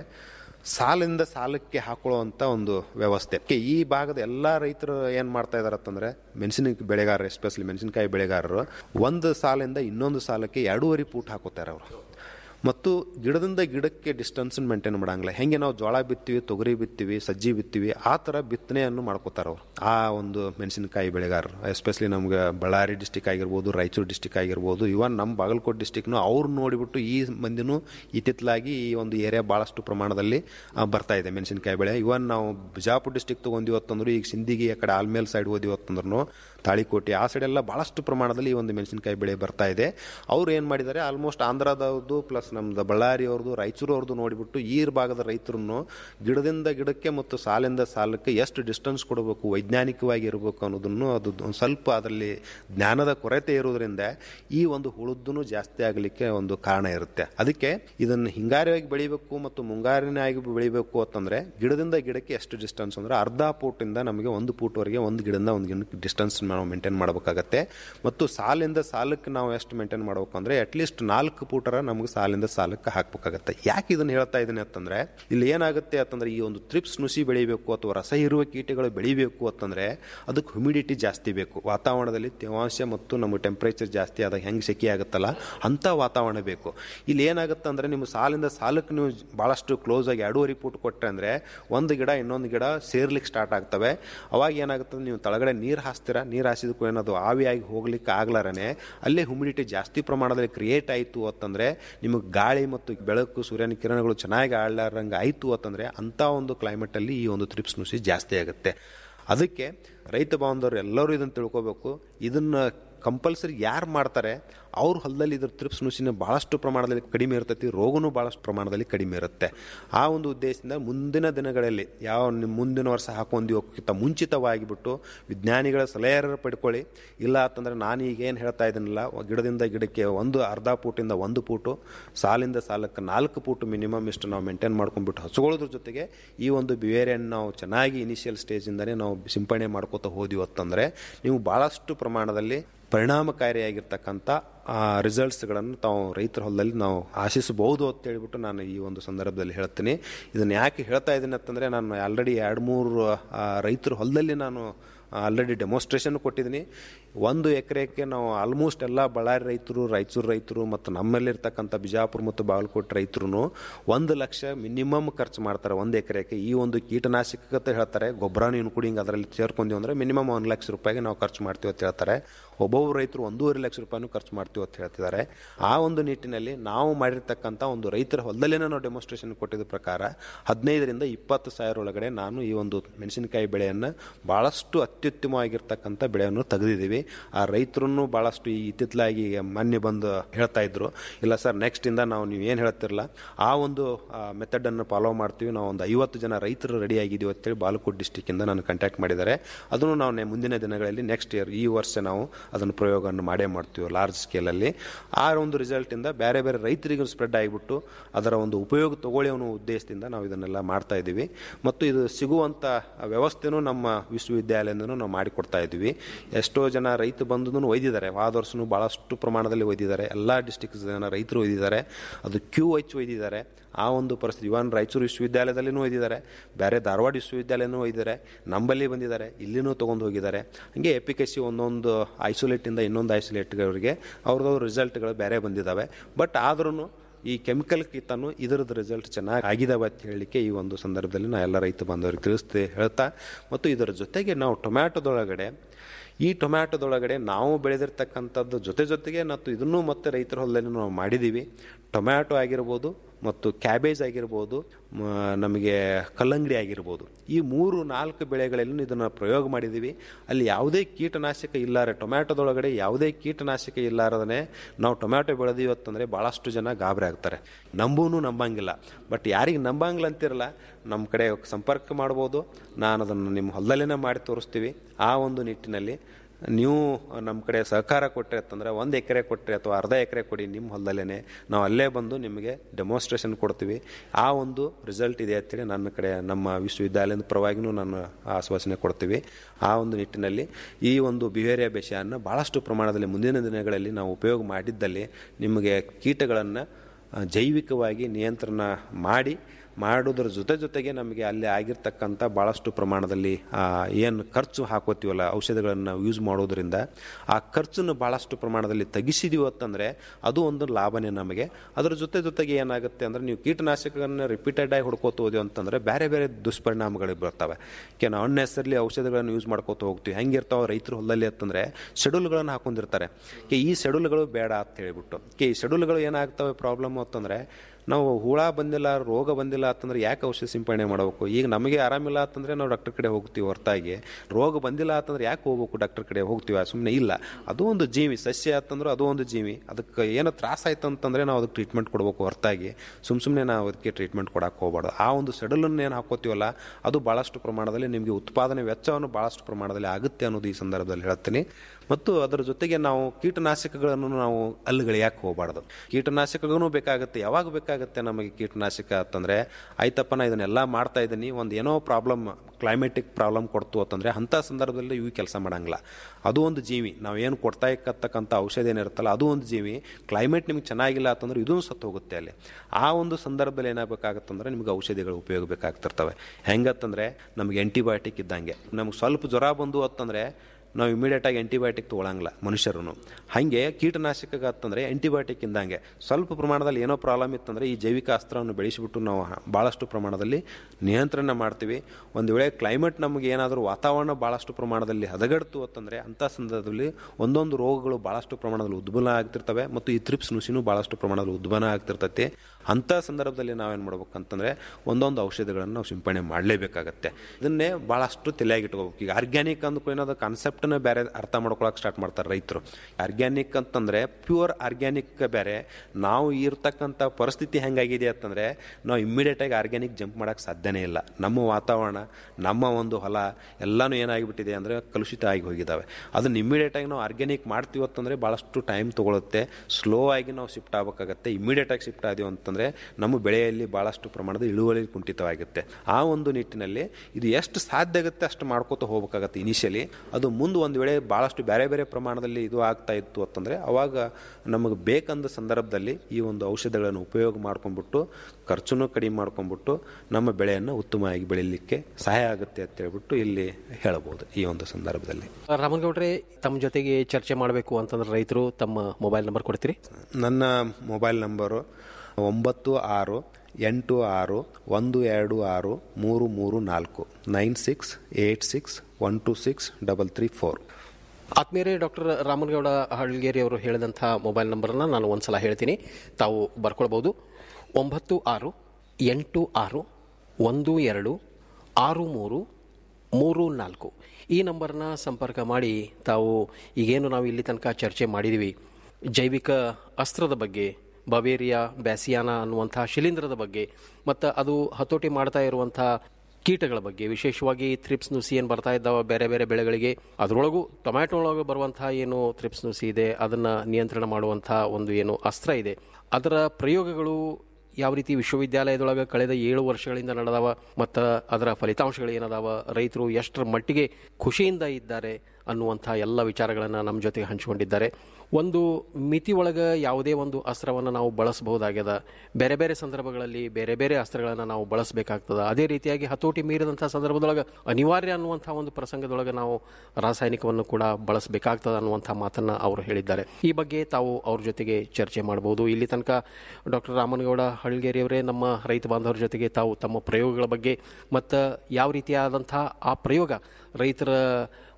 ಸಾಲಿಂದ ಸಾಲಕ್ಕೆ ಹಾಕೊಳ್ಳುವಂಥ ಒಂದು ವ್ಯವಸ್ಥೆ ಕೆ ಈ ಭಾಗದ ಎಲ್ಲ ರೈತರು ಏನು ಮಾಡ್ತಾ ಇದಾರೆ ಅಂತಂದರೆ ಮೆಣಸಿನ ಬೆಳೆಗಾರರು ಎಸ್ಪೆಷಲಿ ಮೆಣಸಿನಕಾಯಿ ಬೆಳೆಗಾರರು ಒಂದು ಸಾಲಿಂದ ಇನ್ನೊಂದು ಸಾಲಕ್ಕೆ ಎರಡೂವರೆ ಫೂಟ್ ಹಾಕೋತಾರೆ ಅವರು ಮತ್ತು ಗಿಡದಿಂದ ಗಿಡಕ್ಕೆ ಡಿಸ್ಟೆನ್ಸ್ ಮೇಂಟೈನ್ ಮಾಡಂಗಿಲ್ಲ ಹೆಂಗೆ ನಾವು ಜೋಳ ಬಿತ್ತೀವಿ ತೊಗರಿ ಬಿತ್ತೀವಿ ಸಜ್ಜಿ ಬಿತ್ತೀವಿ ಆ ಥರ ಬಿತ್ತನೆಯನ್ನು ಮಾಡ್ಕೋತಾರೆ ಅವರು ಆ ಒಂದು ಮೆಣಸಿನಕಾಯಿ ಬೆಳೆಗಾರರು ಎಸ್ಪೆಷಲಿ ನಮ್ಗೆ ಬಳ್ಳಾರಿ ಡಿಸ್ಟಿಕ್ ಆಗಿರ್ಬೋದು ರಾಯಚೂರು ಡಿಸ್ಟಿಕ್ ಆಗಿರ್ಬೋದು ಇವನ್ ನಮ್ಮ ಬಾಗಲಕೋಟೆ ಡಿಸ್ಟಿಕ್ನು ಅವ್ರು ನೋಡಿಬಿಟ್ಟು ಈ ಮಂದಿನೂ ಇತ್ತಿತ್ತಲಾಗಿ ಈ ಒಂದು ಏರಿಯಾ ಭಾಳಷ್ಟು ಪ್ರಮಾಣದಲ್ಲಿ ಆ, ಬರ್ತಾ ಇದೆ ಮೆಣಸಿನಕಾಯಿ ಬೆಳೆ ಇವನ್ ನಾವು ಬಿಜಾಪುರ ಡಿಸ್ಟಿಕ್ ತೊಗೊಂಡಿವತ್ತಂದ್ರು ಈಗ ಸಿಂದಿಗಿ ಆ ಕಡೆ ಆಲ್ಮೇಲ್ ಸೈಡ್ ಓದಿವತ್ತಂದ್ರೂ ತಾಳಿಕೋಟೆ ಆ ಸೈಡ್ ಎಲ್ಲ ಭಾಳಷ್ಟು ಪ್ರಮಾಣದಲ್ಲಿ ಈ ಒಂದು ಮೆಣಸಿನಕಾಯಿ ಬೆಳೆ ಬರ್ತಾ ಇದೆ ಅವ್ರು ಏನು ಮಾಡಿದ್ದಾರೆ ಆಲ್ಮೋಸ್ಟ್ ಆಂಧ್ರದವ್ರದ್ದು ಪ್ಲಸ್ ನಮ್ದು ಬಳ್ಳಾರಿ ಅವ್ರದ್ದು ರಾಯಚೂರು ಅವ್ರದ್ದು ನೋಡಿಬಿಟ್ಟು ಈ ಭಾಗದ ರೈತರನ್ನು ಗಿಡದಿಂದ ಗಿಡಕ್ಕೆ ಮತ್ತು ಸಾಲಿಂದ ಸಾಲಕ್ಕೆ ಎಷ್ಟು ಡಿಸ್ಟೆನ್ಸ್ ಕೊಡಬೇಕು ವೈಜ್ಞಾನಿಕವಾಗಿ ಇರಬೇಕು ಅನ್ನೋದನ್ನು ಅದು ಒಂದು ಸ್ವಲ್ಪ ಅದರಲ್ಲಿ ಜ್ಞಾನದ ಕೊರತೆ ಇರೋದ್ರಿಂದ ಈ ಒಂದು ಹುಳುದ್ದೂ ಜಾಸ್ತಿ ಆಗಲಿಕ್ಕೆ ಒಂದು ಕಾರಣ ಇರುತ್ತೆ ಅದಕ್ಕೆ ಇದನ್ನು ಹಿಂಗಾರಿಯಾಗಿ ಬೆಳಿಬೇಕು ಮತ್ತು ಮುಂಗಾರಿನಾಗಿ ಬೆಳಿಬೇಕು ಅಂತಂದ್ರೆ ಗಿಡದಿಂದ ಗಿಡಕ್ಕೆ ಎಷ್ಟು ಡಿಸ್ಟೆನ್ಸ್ ಅಂದ್ರೆ ಅರ್ಧ ಫೂಟಿಂದ ನಮಗೆ ಒಂದು ಫೂಟ್ವರೆಗೆ ಒಂದು ಗಿಡದಿಂದ ಒಂದು ಗಿಡಕ್ಕೆ ಡಿಸ್ಟೆನ್ಸ್ ನಾವು ಮೇಂಟೈನ್ ಮಾಡಬೇಕಾಗತ್ತೆ ಮತ್ತು ಸಾಲಿಂದ ಸಾಲಕ್ಕೆ ನಾವು ಎಷ್ಟು ಮೇಂಟೈನ್ ಮಾಡಬೇಕು ಅಂದ್ರೆ ಅಟ್ಲೀಸ್ಟ್ ನಾಲ್ಕು ಫೂಟರ ನಮಗೆ ಸಾಲಿಂದ ಸಾಲಕ್ಕೆ ಹಾಕಬೇಕಾಗತ್ತೆ ಯಾಕೆ ಇದನ್ನು ಹೇಳ್ತಾ ಇದ್ದೀನಿ ಅಂತಂದ್ರೆ ಇಲ್ಲಿ ಏನಾಗುತ್ತೆ ಅಂತಂದ್ರೆ ಈ ಒಂದು ತ್ರಿಪ್ಸ್ ನುಸಿ ಬೆಳಿಬೇಕು ಅಥವಾ ರಸ ಇರುವ ಕೀಟಗಳು ಬೆಳಿಬೇಕು ಅಂತಂದ್ರೆ ಅದಕ್ಕೆ ಹ್ಯುಮಿಡಿಟಿ ಜಾಸ್ತಿ ಬೇಕು ವಾತಾವರಣದಲ್ಲಿ ತೇವಾಂಶ ಮತ್ತು ನಮ್ಮ ಟೆಂಪ್ರೇಚರ್ ಜಾಸ್ತಿ ಆದಾಗ ಹೆಂಗೆ ಸೆಕೆ ಆಗುತ್ತಲ್ಲ ಅಂಥ ವಾತಾವರಣ ಬೇಕು ಇಲ್ಲಿ ಏನಾಗುತ್ತೆ ಅಂದ್ರೆ ನಿಮ್ಮ ಸಾಲಿಂದ ಸಾಲಕ್ಕೆ ನೀವು ಭಾಳಷ್ಟು ಕ್ಲೋಸ್ ಆಗಿ ಎರಡೂವರೆ ಫೂಟ್ ಕೊಟ್ಟರೆ ಅಂದ್ರೆ ಒಂದು ಗಿಡ ಇನ್ನೊಂದು ಗಿಡ ಸೇರ್ಲಿಕ್ಕೆ ಸ್ಟಾರ್ಟ್ ಆಗ್ತವೆ ಅವಾಗ ಏನಾಗುತ್ತೆ ನೀವು ತಳಗಡೆ ನೀರು ಹಾಸ್ತೀರಾ ನೀರು ಹಾಸಿದಕ್ಕೂ ಏನದು ಆವಿಯಾಗಿ ಹೋಗ್ಲಿಕ್ಕೆ ಆಗ್ಲಾರನೆ ಅಲ್ಲೇ ಹ್ಯುಮಿಡಿಟಿ ಜಾಸ್ತಿ ಪ್ರಮಾಣದಲ್ಲಿ ಕ್ರಿಯೇಟ್ ಆಯಿತು ಅಂತಂದ್ರೆ ನಿಮಗೆ ಗಾಳಿ ಮತ್ತು ಬೆಳಕು ಸೂರ್ಯನ ಕಿರಣಗಳು ಚೆನ್ನಾಗಿ ಆಡ್ಲಾರಂಗೆ ಆಯಿತು ಅಂತಂದ್ರೆ ಅಂಥ ಒಂದು ಕ್ಲೈಮೇಟಲ್ಲಿ ಈ ಒಂದು ತ್ರಿಪ್ಸ್ ನುಸಿ ಜಾಸ್ತಿ ಆಗುತ್ತೆ ಅದಕ್ಕೆ ರೈತ ಬಾಂಧವರು ಎಲ್ಲರೂ ಇದನ್ನು ತಿಳ್ಕೊಬೇಕು ಇದನ್ನು ಕಂಪಲ್ಸರಿ ಯಾರು ಮಾಡ್ತಾರೆ ಅವ್ರ ಹೊಲದಲ್ಲಿ ಇದ್ರ ತ್ರಿಪ್ಸ್ ನುಸಿನ ಭಾಳಷ್ಟು ಪ್ರಮಾಣದಲ್ಲಿ ಕಡಿಮೆ ಇರ್ತೈತಿ ರೋಗನೂ ಭಾಳಷ್ಟು ಪ್ರಮಾಣದಲ್ಲಿ ಕಡಿಮೆ ಇರುತ್ತೆ ಆ ಒಂದು ಉದ್ದೇಶದಿಂದ ಮುಂದಿನ ದಿನಗಳಲ್ಲಿ ಯಾವ ನಿಮ್ಮ ಮುಂದಿನ ವರ್ಷ ಹಾಕೊಂಡಿವಕ್ಕಿಂತ ಮುಂಚಿತವಾಗಿಬಿಟ್ಟು ವಿಜ್ಞಾನಿಗಳ ಸಲಹೆ ಪಡ್ಕೊಳ್ಳಿ ಇಲ್ಲ ಅಂತಂದ್ರೆ ನಾನು ಈಗ ಏನು ಹೇಳ್ತಾ ಇದ್ದೀನಲ್ಲ ಗಿಡದಿಂದ ಗಿಡಕ್ಕೆ ಒಂದು ಅರ್ಧ ಫೂಟಿಂದ ಒಂದು ಫೂಟು ಸಾಲಿಂದ ಸಾಲಕ್ಕೆ ನಾಲ್ಕು ಫೂಟು ಮಿನಿಮಮ್ ಇಷ್ಟು ನಾವು ಮೇಂಟೈನ್ ಮಾಡ್ಕೊಂಡ್ಬಿಟ್ಟು ಹಚ್ಕೊಳ್ಳೋದ್ರ ಜೊತೆಗೆ ಈ ಒಂದು ಬಿವೇರಿಯನ್ ನಾವು ಚೆನ್ನಾಗಿ ಇನಿಷಿಯಲ್ ಸ್ಟೇಜಿಂದನೇ ನಾವು ಸಿಂಪಡಣೆ ಮಾಡ್ಕೋತಾ ಹೋದಿವಿ ಅಂತಂದರೆ ನೀವು ಭಾಳಷ್ಟು ಪ್ರಮಾಣದಲ್ಲಿ ಪರಿಣಾಮಕಾರಿಯಾಗಿರ್ತಕ್ಕಂಥ ರಿಸಲ್ಟ್ಸ್ಗಳನ್ನು ತಾವು ರೈತರ ಹೊಲದಲ್ಲಿ ನಾವು ಆಶಿಸಬಹುದು ಅಂತ ಹೇಳ್ಬಿಟ್ಟು ನಾನು ಈ ಒಂದು ಸಂದರ್ಭದಲ್ಲಿ ಹೇಳ್ತೀನಿ ಇದನ್ನು ಯಾಕೆ ಹೇಳ್ತಾ ಇದ್ದೀನಿ ಅಂತಂದರೆ ನಾನು ಆಲ್ರೆಡಿ ಎರಡು ಮೂರು ರೈತರ ಹೊಲದಲ್ಲಿ ನಾನು ಆಲ್ರೆಡಿ ಡೆಮೋಸ್ಟ್ರೇಷನ್ ಕೊಟ್ಟಿದ್ದೀನಿ ಒಂದು ಎಕರೆಗೆ ನಾವು ಆಲ್ಮೋಸ್ಟ್ ಎಲ್ಲ ಬಳ್ಳಾರಿ ರೈತರು ರಾಯಚೂರು ರೈತರು ಮತ್ತು ನಮ್ಮಲ್ಲಿರ್ತಕ್ಕಂಥ ಬಿಜಾಪುರ ಮತ್ತು ಬಾಗಲಕೋಟೆ ರೈತರು ಒಂದು ಲಕ್ಷ ಮಿನಿಮಮ್ ಖರ್ಚು ಮಾಡ್ತಾರೆ ಒಂದು ಎಕರೆಗೆ ಈ ಒಂದು ಕೀಟನಾಶಕತೆ ಹೇಳ್ತಾರೆ ಗೊಬ್ಬರ ನೀನು ಕುಡಿ ಹಿಂಗೆ ಅದರಲ್ಲಿ ಸೇರ್ಕೊಂತೀವಿ ಅಂದರೆ ಮಿನಿಮಮ್ ಒಂದು ಲಕ್ಷ ರೂಪಾಯಿಗೆ ನಾವು ಖರ್ಚು ಮಾಡ್ತೀವಿ ಅಂತ ಹೇಳ್ತಾರೆ ಒಬ್ಬೊಬ್ಬರು ರೈತರು ಒಂದೂವರೆ ಲಕ್ಷ ರೂಪಾಯಿನೂ ಖರ್ಚು ಮಾಡ್ತೀವಿ ಅಂತ ಹೇಳ್ತಿದ್ದಾರೆ ಆ ಒಂದು ನಿಟ್ಟಿನಲ್ಲಿ ನಾವು ಮಾಡಿರ್ತಕ್ಕಂಥ ಒಂದು ರೈತರ ಹೊಲದಲ್ಲೇ ನಾವು ಡೆಮೋಸ್ಟ್ರೇಷನ್ ಕೊಟ್ಟಿದ್ದ ಪ್ರಕಾರ ಹದಿನೈದರಿಂದ ಇಪ್ಪತ್ತು ಸಾವಿರ ಒಳಗಡೆ ನಾನು ಈ ಒಂದು ಮೆಣಸಿನಕಾಯಿ ಬೆಳೆಯನ್ನು ಭಾಳಷ್ಟು ಅತ್ಯುತ್ತಮವಾಗಿರ್ತಕ್ಕಂಥ ಬೆಳೆಯನ್ನು ತೆಗೆದಿದ್ದೀವಿ ಆ ರೈತರನ್ನು ಭಾಳಷ್ಟು ಈ ಇತ್ತಿತ್ತಲಾಗಿ ಮೊನ್ನೆ ಬಂದು ಹೇಳ್ತಾ ಇದ್ರು ಇಲ್ಲ ಸರ್ ನೆಕ್ಸ್ಟ್ ಇಂದ ನಾವು ನೀವು ಏನು ಹೇಳ್ತಿರಲ್ಲ ಆ ಒಂದು ಮೆಥಡನ್ನು ಫಾಲೋ ಮಾಡ್ತೀವಿ ನಾವು ಒಂದು ಐವತ್ತು ಜನ ರೈತರು ರೆಡಿ ಆಗಿದ್ದೀವಿ ಅಂತೇಳಿ ಬಾಲಕೋಟ್ ಡಿಸ್ಟಿಕ್ಕಿಂದ ನಾನು ಕಾಂಟ್ಯಾಕ್ಟ್ ಮಾಡಿದ್ದಾರೆ ಅದನ್ನು ನಾವು ನೆ- ಮುಂದಿನ ದಿನಗಳಲ್ಲಿ ನೆಕ್ಸ್ಟ್ ಇಯರ್ ಈ ವರ್ಷ ನಾವು ಅದನ್ನು ಪ್ರಯೋಗವನ್ನು ಮಾಡೇ ಮಾಡ್ತೀವಿ ಲಾರ್ಜ್ ಸ್ಕೇಲಲ್ಲಿ ಆ ಒಂದು ರಿಸಲ್ಟಿಂದ ಬೇರೆ ಬೇರೆ ರೈತರಿಗೂ ಸ್ಪ್ರೆಡ್ ಆಗಿಬಿಟ್ಟು ಅದರ ಒಂದು ಉಪಯೋಗ ತಗೊಳ್ಳಿ ಅನ್ನೋ ಉದ್ದೇಶದಿಂದ ನಾವು ಇದನ್ನೆಲ್ಲ ಮಾಡ್ತಾ ಇದ್ದೀವಿ ಮತ್ತು ಇದು ಸಿಗುವಂಥ ವ್ಯವಸ್ಥೆನೂ ನಮ್ಮ ವಿಶ್ವವಿದ್ಯಾಲಯದಿಂದನೂ ನಾವು ಮಾಡಿಕೊಡ್ತಾ ಇದ್ದೀವಿ ಎಷ್ಟೋ ಜನ ರೈತ ಬಂಧುನು ಒಯ್ದಿದ್ದಾರೆ ವಾದ ವರ್ಷನೂ ಭಾಳಷ್ಟು ಪ್ರಮಾಣದಲ್ಲಿ ಒಯ್ದಿದ್ದಾರೆ ಎಲ್ಲ ಡಿಸ್ಟಿಕ್ ಜನ ರೈತರು ಒಯ್ದಿದ್ದಾರೆ ಅದು ಕ್ಯೂ ಎಚ್ ಒಯ್ದಿದ್ದಾರೆ ಆ ಒಂದು ಪರಿಸ್ಥಿತಿ ಇವನ್ ರಾಯಚೂರು ವಿಶ್ವವಿದ್ಯಾಲಯದಲ್ಲಿನೂ ಒಯ್ದಿದ್ದಾರೆ ಬೇರೆ ಧಾರವಾಡ ವಿಶ್ವವಿದ್ಯಾಲಯನೂ ಒಯ್ದಿದ್ದಾರೆ ನಂಬಲ್ಲಿ ಬಂದಿದ್ದಾರೆ ಇಲ್ಲಿನೂ ತೊಗೊಂಡು ಹೋಗಿದ್ದಾರೆ ಹಾಗೆ ಎಪಿಕೆಸಿ ಒಂದೊಂದು ಐಸೋಲೇಟಿಂದ ಇನ್ನೊಂದು ಐಸೋಲೇಟ್ಗಳಿಗೆ ಅವ್ರದ್ದು ರಿಸಲ್ಟ್ಗಳು ಬೇರೆ ಬಂದಿದ್ದಾವೆ ಬಟ್ ಆದ್ರೂ ಈ ಕೆಮಿಕಲ್ಗಿಂತನೂ ಇದರದ್ದು ರಿಸಲ್ಟ್ ಚೆನ್ನಾಗಿ ಆಗಿದಾವೆ ಅಂತ ಹೇಳಲಿಕ್ಕೆ ಈ ಒಂದು ಸಂದರ್ಭದಲ್ಲಿ ನಾ ಎಲ್ಲ ರೈತ ಬಾಂಧವರಿಗೆ ತಿಳಿಸ್ತೆ ಹೇಳ್ತಾ ಮತ್ತು ಇದರ ಜೊತೆಗೆ ನಾವು ಟೊಮ್ಯಾಟೊದೊಳಗಡೆ ಈ ಟೊಮ್ಯಾಟೊದೊಳಗಡೆ ನಾವು ಬೆಳೆದಿರ್ತಕ್ಕಂಥದ್ದು ಜೊತೆ ಜೊತೆಗೆ ಮತ್ತು ಇದನ್ನು ಮತ್ತೆ ರೈತರ ಹೊಲದಲ್ಲಿ ನಾವು ಮಾಡಿದ್ದೀವಿ ಟೊಮ್ಯಾಟೊ ಆಗಿರ್ಬೋದು ಮತ್ತು ಕ್ಯಾಬೇಜ್ ಆಗಿರ್ಬೋದು ಮ, ನಮಗೆ ಕಲ್ಲಂಗಡಿ ಆಗಿರ್ಬೋದು ಈ ಮೂರು ನಾಲ್ಕು ಬೆಳೆಗಳಲ್ಲಿ ಇದನ್ನು ಪ್ರಯೋಗ ಮಾಡಿದ್ದೀವಿ ಅಲ್ಲಿ ಯಾವುದೇ ಕೀಟನಾಶಕ ಇಲ್ಲಾರೆ ಟೊಮ್ಯಾಟೊದೊಳಗಡೆ ಯಾವುದೇ ಕೀಟನಾಶಕ ಇಲ್ಲಾರದೇ ನಾವು ಟೊಮ್ಯಾಟೊ ಬೆಳೆದೀವಿ ಅಂತಂದರೆ ಭಾಳಷ್ಟು ಜನ ಗಾಬರಿ ಆಗ್ತಾರೆ ನಂಬೂನು ನಂಬಂಗಿಲ್ಲ ಬಟ್ ಯಾರಿಗೆ ನಂಬಂಗಿಲ್ಲ ಅಂತಿರಲ್ಲ ನಮ್ಮ ಕಡೆ ಸಂಪರ್ಕ ಮಾಡ್ಬೋದು ನಾನು ಅದನ್ನು ನಿಮ್ಮ ಹೊಲದಲ್ಲೇ ಮಾಡಿ ತೋರಿಸ್ತೀವಿ ಆ ಒಂದು ನಿಟ್ಟಿನಲ್ಲಿ ನೀವು ನಮ್ಮ ಕಡೆ ಸಹಕಾರ ಕೊಟ್ಟರೆ ಅಂತಂದ್ರೆ ಒಂದು ಎಕರೆ ಕೊಟ್ಟರೆ ಅಥವಾ ಅರ್ಧ ಎಕರೆ ಕೊಡಿ ನಿಮ್ಮ ಹೊಲದಲ್ಲೇ ನಾವು ಅಲ್ಲೇ ಬಂದು ನಿಮಗೆ ಡೆಮೋನ್ಸ್ಟ್ರೇಷನ್ ಕೊಡ್ತೀವಿ ಆ ಒಂದು ರಿಸಲ್ಟ್ ಇದೆ ಅಂತೇಳಿ ನನ್ನ ಕಡೆ ನಮ್ಮ ವಿಶ್ವವಿದ್ಯಾಲಯದ ಪರವಾಗಿನೂ ನಾನು ಆಶ್ವಾಸನೆ ಕೊಡ್ತೀವಿ ಆ ಒಂದು ನಿಟ್ಟಿನಲ್ಲಿ ಈ ಒಂದು ಬಿವೇರಿಯಾ ಬೆಷೆಯನ್ನು ಭಾಳಷ್ಟು ಪ್ರಮಾಣದಲ್ಲಿ ಮುಂದಿನ ದಿನಗಳಲ್ಲಿ ನಾವು ಉಪಯೋಗ ಮಾಡಿದ್ದಲ್ಲಿ ನಿಮಗೆ ಕೀಟಗಳನ್ನು ಆ, ಜೈವಿಕವಾಗಿ ನಿಯಂತ್ರಣ ಮಾಡಿ ಮಾಡೋದ್ರ ಜೊತೆ ಜೊತೆಗೆ ನಮಗೆ ಅಲ್ಲಿ ಆಗಿರ್ತಕ್ಕಂಥ ಭಾಳಷ್ಟು ಪ್ರಮಾಣದಲ್ಲಿ ಏನು ಖರ್ಚು ಹಾಕೋತೀವಲ್ಲ ಔಷಧಿಗಳನ್ನು ನಾವು ಯೂಸ್ ಮಾಡೋದ್ರಿಂದ ಆ ಖರ್ಚನ್ನು ಭಾಳಷ್ಟು ಪ್ರಮಾಣದಲ್ಲಿ ತಗ್ಗಿಸಿದೀವಿ ಅಂತಂದರೆ ಅದು ಒಂದು ಲಾಭನೇ ನಮಗೆ ಅದರ ಜೊತೆ ಜೊತೆಗೆ ಏನಾಗುತ್ತೆ ಅಂದರೆ ನೀವು ಕೀಟನಾಶಕಗಳನ್ನು ರಿಪೀಟೆಡ್ ಆಗಿ ಹುಡ್ಕೋತ ಹೋದ್ವಿ ಅಂತಂದರೆ ಬೇರೆ ಬೇರೆ ದುಷ್ಪರಿಣಾಮಗಳು ಬರ್ತವೆ ಕೆ ನಾವು ಅನ್ನೆಸರ್ಲಿ ಔಷಧಿಗಳನ್ನು ಯೂಸ್ ಮಾಡ್ಕೋತ ಹೋಗ್ತೀವಿ ಹೆಂಗಿರ್ತಾವೆ ರೈತರ ಹೊಲದಲ್ಲಿ ಅಂತಂದರೆ ಶೆಡ್ಯೂಲ್ಗಳನ್ನು ಹಾಕೊಂಡಿರ್ತಾರೆ ಕೆ ಈ ಶೆಡ್ಯೂಲ್ಗಳು ಬೇಡ ಅಂತ ಹೇಳಿಬಿಟ್ಟು ಕೆ ಈ ಶೆಡ್ಯೂಲ್ಗಳು ಏನಾಗ್ತವೆ ಪ್ರಾಬ್ಲಮ್ ಅಂತಂದರೆ ನಾವು ಹುಳ ಬಂದಿಲ್ಲ ರೋಗ ಬಂದಿಲ್ಲ ಅಂತಂದ್ರೆ ಯಾಕೆ ಔಷಧಿ ಸಿಂಪಡಣೆ ಮಾಡಬೇಕು ಈಗ ನಮಗೆ ಆರಾಮಿಲ್ಲ ಅಂತಂದ್ರೆ ನಾವು ಡಾಕ್ಟರ್ ಕಡೆ ಹೋಗ್ತೀವಿ ಹೊರತಾಗಿ ರೋಗ ಬಂದಿಲ್ಲ ಅಂತಂದ್ರೆ ಯಾಕೆ ಹೋಗ್ಬೇಕು ಡಾಕ್ಟರ್ ಕಡೆ ಹೋಗ್ತೀವಿ ಸುಮ್ಮನೆ ಇಲ್ಲ ಅದು ಒಂದು ಜೀವಿ ಸಸ್ಯ ಅಂತಂದ್ರೆ ಅದು ಒಂದು ಜೀವಿ ಅದಕ್ಕೆ ಏನೋ ತ್ರಾಸ ಆಯ್ತು ಅಂತಂದ್ರೆ ನಾವು ಅದಕ್ಕೆ ಟ್ರೀಟ್ಮೆಂಟ್ ಕೊಡಬೇಕು ಹೊರತಾಗಿ ಸುಮ್ ಸುಮ್ಮನೆ ನಾವು ಅದಕ್ಕೆ ಟ್ರೀಟ್ಮೆಂಟ್ ಕೊಡಕ್ಕೆ ಹೋಗ್ಬಾರ್ದು ಆ ಒಂದು ಸೆಡಲನ್ನು ಏನು ಹಾಕೋತೀವಲ್ಲ ಅದು ಭಾಳಷ್ಟು ಪ್ರಮಾಣದಲ್ಲಿ ನಿಮಗೆ ಉತ್ಪಾದನೆ ವೆಚ್ಚವನ್ನು ಭಾಳಷ್ಟು ಪ್ರಮಾಣದಲ್ಲಿ ಆಗುತ್ತೆ ಅನ್ನೋದು ಈ ಸಂದರ್ಭದಲ್ಲಿ ಹೇಳ್ತೀನಿ ಮತ್ತು ಅದರ ಜೊತೆಗೆ ನಾವು ಕೀಟನಾಶಕಗಳನ್ನು ನಾವು ಅಲ್ಲುಗಳಿಯಾಕೆ ಹೋಗಬಾರ್ದು ಕೀಟನಾಶಕಗಳು ಬೇಕಾಗುತ್ತೆ ಯಾವಾಗ ಬೇಕಾಗುತ್ತೆ ನಮಗೆ ಕೀಟನಾಶಕ ಅಂತಂದರೆ ಆಯ್ತಪ್ಪ ನಾ ಇದನ್ನೆಲ್ಲ ಮಾಡ್ತಾ ಇದ್ದೀನಿ ಒಂದು ಏನೋ ಪ್ರಾಬ್ಲಮ್ ಕ್ಲೈಮೆಟಿಕ್ ಪ್ರಾಬ್ಲಮ್ ಕೊಡ್ತು ಅಂತಂದರೆ ಅಂಥ ಸಂದರ್ಭದಲ್ಲಿ ಇವು ಕೆಲಸ ಮಾಡಂಗಿಲ್ಲ ಅದು ಒಂದು ಜೀವಿ ನಾವು ಏನು ಕೊಡ್ತಾ ಇಕ್ಕತಕ್ಕಂಥ ಔಷಧಿ ಏನಿರುತ್ತಲ್ಲ ಅದು ಒಂದು ಜೀವಿ ಕ್ಲೈಮೇಟ್ ನಿಮ್ಗೆ ಚೆನ್ನಾಗಿಲ್ಲ ಅಂತಂದ್ರೆ ಇದೂ ಸತ್ತು ಹೋಗುತ್ತೆ ಅಲ್ಲಿ ಆ ಒಂದು ಸಂದರ್ಭದಲ್ಲಿ ಏನಾಗಬೇಕಾಗತ್ತಂದ್ರೆ ನಿಮ್ಗೆ ಔಷಧಿಗಳು ಉಪಯೋಗ ಬೇಕಾಗ್ತಿರ್ತವೆ ಹೆಂಗತ್ತಂದ್ರೆ ನಮಗೆ ಆಂಟಿಬಯೋಟಿಕ್ ಇದ್ದಂಗೆ ನಮ್ಗೆ ಸ್ವಲ್ಪ ಜ್ವರ ಬಂದು ಅಂತಂದರೆ ನಾವು ಇಮಿಡಿಯೇಟಾಗಿ ಆಂಟಿಬಯೋಟಿಕ್ ತೊಗೊಳಂಗಿಲ್ಲ ಮನುಷ್ಯರು ಹಾಗೆ ಕೀಟನಾಶಕ ಅಂತಂದರೆ ಆಂಟಿಬಯೋಟಿಕ್ ಇಂದಂಗೆ ಸ್ವಲ್ಪ ಪ್ರಮಾಣದಲ್ಲಿ ಏನೋ ಪ್ರಾಬ್ಲಮ್ ಇತ್ತಂದರೆ ಈ ಜೈವಿಕ ಅಸ್ತ್ರವನ್ನು ಬೆಳೆಸಿಬಿಟ್ಟು ನಾವು ಭಾಳಷ್ಟು ಪ್ರಮಾಣದಲ್ಲಿ ನಿಯಂತ್ರಣ ಮಾಡ್ತೀವಿ ಒಂದು ವೇಳೆ ಕ್ಲೈಮೇಟ್ ನಮಗೆ ಏನಾದರೂ ವಾತಾವರಣ ಭಾಳಷ್ಟು ಪ್ರಮಾಣದಲ್ಲಿ ಹದಗೆಡ್ತು ಅಂತಂದರೆ ಅಂಥ ಸಂದರ್ಭದಲ್ಲಿ ಒಂದೊಂದು ರೋಗಗಳು ಭಾಳಷ್ಟು ಪ್ರಮಾಣದಲ್ಲಿ ಉದ್ಭವನ ಆಗ್ತಿರ್ತವೆ ಮತ್ತು ಈ ತ್ರಿಪ್ಸ್ ನುಸಿನೂ ಭಾಳಷ್ಟು ಪ್ರಮಾಣದಲ್ಲಿ ಉದ್ಭವನ ಆಗ್ತಿರ್ತೈತಿ ಅಂಥ ಸಂದರ್ಭದಲ್ಲಿ ನಾವೇನು ಮಾಡ್ಬೇಕಂತಂದರೆ ಒಂದೊಂದು ಔಷಧಿಗಳನ್ನು ನಾವು ಸಿಂಪಡಣೆ ಮಾಡಲೇಬೇಕಾಗತ್ತೆ ಇದನ್ನೇ ಭಾಳಷ್ಟು ತಲೆಯಾಗಿಟ್ಕೋಬೇಕು ಈಗ ಆರ್ಗ್ಯಾನಿಕ್ ಅಂದ್ಕೂ ಏನೋ ಕಾನ್ಸೆಪ್ಟನ್ನ ಬೇರೆ ಅರ್ಥ ಮಾಡ್ಕೊಳಕ್ಕೆ ಸ್ಟಾರ್ಟ್ ಮಾಡ್ತಾರೆ ರೈತರು ಆರ್ಗ್ಯಾನಿಕ್ ಅಂತಂದರೆ ಪ್ಯೂರ್ ಆರ್ಗ್ಯಾನಿಕ್ ಬೇರೆ ನಾವು ಇರ್ತಕ್ಕಂಥ ಪರಿಸ್ಥಿತಿ ಹೆಂಗಾಗಿದೆ ಅಂತಂದರೆ ನಾವು ಇಮ್ಮಿಡಿಯೇಟಾಗಿ ಆರ್ಗ್ಯಾನಿಕ್ ಜಂಪ್ ಮಾಡೋಕ್ಕೆ ಸಾಧ್ಯನೇ ಇಲ್ಲ ನಮ್ಮ ವಾತಾವರಣ ನಮ್ಮ ಒಂದು ಹೊಲ ಎಲ್ಲನೂ ಏನಾಗಿಬಿಟ್ಟಿದೆ ಅಂದರೆ ಕಲುಷಿತ ಆಗಿ ಹೋಗಿದ್ದಾವೆ ಅದನ್ನ ಇಮ್ಮಿಡಿಯೇಟಾಗಿ ನಾವು ಆರ್ಗ್ಯಾನಿಕ್ ಮಾಡ್ತೀವಿ ಅಂತಂದರೆ ಭಾಳಷ್ಟು ಟೈಮ್ ತೊಗೊಳುತ್ತೆ ಸ್ಲೋ ಆಗಿ ನಾವು ಶಿಫ್ಟ್ ಆಗಬೇಕಾಗತ್ತೆ ಇಮ್ಮಿಡಿಯೇಟಾಗಿ ಶಿಫ್ಟ್ ಆದೀವಿ ಅಂತಂದರೆ ನಮ್ಮ ಬೆಳೆಯಲ್ಲಿ ಭಾಳಷ್ಟು ಪ್ರಮಾಣದ ಇಳುವರಿ ಕುಂಠಿತವಾಗುತ್ತೆ ಆ ಒಂದು ನಿಟ್ಟಿನಲ್ಲಿ ಇದು ಎಷ್ಟು ಸಾಧ್ಯ ಆಗುತ್ತೆ ಅಷ್ಟು ಮಾಡ್ಕೋತ ಹೋಗ್ಬೇಕಾಗತ್ತೆ ಇನಿಷಿಯಲಿ ಅದು ಮುಂದೆ ಒಂದು ವೇಳೆ ಭಾಳಷ್ಟು ಬೇರೆ ಬೇರೆ ಪ್ರಮಾಣದಲ್ಲಿ ಇದು ಆಗ್ತಾ ಇತ್ತು ಅಂತಂದರೆ ಅವಾಗ ನಮಗೆ ಬೇಕಂದ ಸಂದರ್ಭದಲ್ಲಿ ಈ ಒಂದು ಔಷಧಿಗಳನ್ನು ಉಪಯೋಗ ಮಾಡ್ಕೊಂಡ್ಬಿಟ್ಟು ಖರ್ಚನ್ನು ಕಡಿಮೆ ಮಾಡ್ಕೊಂಡ್ಬಿಟ್ಟು ನಮ್ಮ ಬೆಳೆಯನ್ನು ಉತ್ತಮವಾಗಿ ಬೆಳೀಲಿಕ್ಕೆ ಸಹಾಯ ಆಗುತ್ತೆ ಅಂತ ಹೇಳ್ಬಿಟ್ಟು ಇಲ್ಲಿ ಹೇಳಬಹುದು ಈ ಒಂದು ಸಂದರ್ಭದಲ್ಲಿ ರಾಮನಗೌಡ್ರೆ ತಮ್ಮ ಜೊತೆಗೆ ಚರ್ಚೆ ಮಾಡಬೇಕು ಅಂತಂದ್ರೆ ರೈತರು ತಮ್ಮ ಮೊಬೈಲ್ ನಂಬರ್ ಕೊಡ್ತೀರಿ ನನ್ನ ಮೊಬೈಲ್ ನಂಬರು ಒಂಬತ್ತು ಆರು ಎಂಟು ಆರು ಒಂದು ಎರಡು ಆರು ಮೂರು ಮೂರು ನಾಲ್ಕು nine six eight six one two six double three four ಆತ್ಮೀಯರೇ ಡಾಕ್ಟರ್ ರಾಮನಗೌಡ ಹಳ್ಗೇರಿ ಅವರು ಹೇಳಿದಂಥ ಮೊಬೈಲ್ ನಂಬರನ್ನು ನಾನು ಒಂದ್ಸಲ ಹೇಳ್ತೀನಿ ತಾವು ಬರ್ಕೊಳ್ಬೋದು ಒಂಬತ್ತು ಆರು ಎಂಟು ಆರು ಒಂದು ಎರಡು ಆರು ಮೂರು ಮೂರು ನಾಲ್ಕು ಈ ನಂಬರ್ನ ಸಂಪರ್ಕ ಮಾಡಿ ತಾವು ಈಗೇನು ನಾವು ಇಲ್ಲಿ ತನಕ ಚರ್ಚೆ ಮಾಡಿದ್ದೀವಿ ಜೈವಿಕ ಅಸ್ತ್ರದ ಬಗ್ಗೆ ಬವೇರಿಯಾ ಬ್ಯಾಸಿಯಾನ ಅನ್ನುವಂಥ ಶಿಲೀಂಧ್ರದ ಬಗ್ಗೆ ಮತ್ತು ಅದು ಹತೋಟಿ ಮಾಡ್ತಾ ಇರುವಂಥ ಕೀಟಗಳ ಬಗ್ಗೆ ವಿಶೇಷವಾಗಿ ಥ್ರಿಪ್ಸ್ ನುಸಿ ಏನು ಬರ್ತಾ ಇದ್ದಾವೆ ಬೇರೆ ಬೇರೆ ಬೆಳೆಗಳಿಗೆ ಅದರೊಳಗೂ ಟೊಮ್ಯಾಟೊ ಒಳಗೆ ಬರುವಂತಹ ಏನು ಥ್ರಿಪ್ಸ್ ನುಸಿ ಇದೆ ಅದನ್ನು ನಿಯಂತ್ರಣ ಮಾಡುವಂಥ ಒಂದು ಏನು ಅಸ್ತ್ರ ಇದೆ ಅದರ ಪ್ರಯೋಗಗಳು ಯಾವ ರೀತಿ ವಿಶ್ವವಿದ್ಯಾಲಯದೊಳಗೆ ಕಳೆದ ಏಳು ವರ್ಷಗಳಿಂದ ನಡೆದವ ಮತ್ತು ಅದರ ಫಲಿತಾಂಶಗಳು ಏನದಾವ ರೈತರು ಎಷ್ಟರ ಮಟ್ಟಿಗೆ ಖುಷಿಯಿಂದ ಇದ್ದಾರೆ ಅನ್ನುವಂಥ ಎಲ್ಲ ವಿಚಾರಗಳನ್ನು ನಮ್ಮ ಜೊತೆಗೆ ಹಂಚಿಕೊಂಡಿದ್ದಾರೆ ಒಂದು ಮಿತಿ ಒಳಗೆ ಯಾವುದೇ ಒಂದು ಅಸ್ತ್ರವನ್ನು ನಾವು ಬಳಸಬಹುದಾಗ್ಯದ ಬೇರೆ ಬೇರೆ ಸಂದರ್ಭಗಳಲ್ಲಿ ಬೇರೆ ಬೇರೆ ಅಸ್ತ್ರಗಳನ್ನು ನಾವು ಬಳಸಬೇಕಾಗ್ತದೆ ಅದೇ ರೀತಿಯಾಗಿ ಹತೋಟಿ ಮೀರಿದಂಥ ಸಂದರ್ಭದೊಳಗೆ ಅನಿವಾರ್ಯ ಅನ್ನುವಂಥ ಒಂದು ಪ್ರಸಂಗದೊಳಗೆ ನಾವು ರಾಸಾಯನಿಕವನ್ನು ಕೂಡ ಬಳಸಬೇಕಾಗ್ತದೆ ಅನ್ನುವಂಥ ಮಾತನ್ನು ಅವರು ಹೇಳಿದ್ದಾರೆ ಈ ಬಗ್ಗೆ ತಾವು ಅವ್ರ ಜೊತೆಗೆ ಚರ್ಚೆ ಮಾಡಬಹುದು ಇಲ್ಲಿ ತನಕ ಡಾಕ್ಟರ್ ರಾಮನಗೌಡ ಹಳ್ಗೇರಿಯವರೇ ನಮ್ಮ ರೈತ ಬಾಂಧವರ ಜೊತೆಗೆ ತಾವು ತಮ್ಮ ಪ್ರಯೋಗಗಳ ಬಗ್ಗೆ ಮತ್ತು ಯಾವ ರೀತಿಯಾದಂಥ ಆ ಪ್ರಯೋಗ ರೈತರ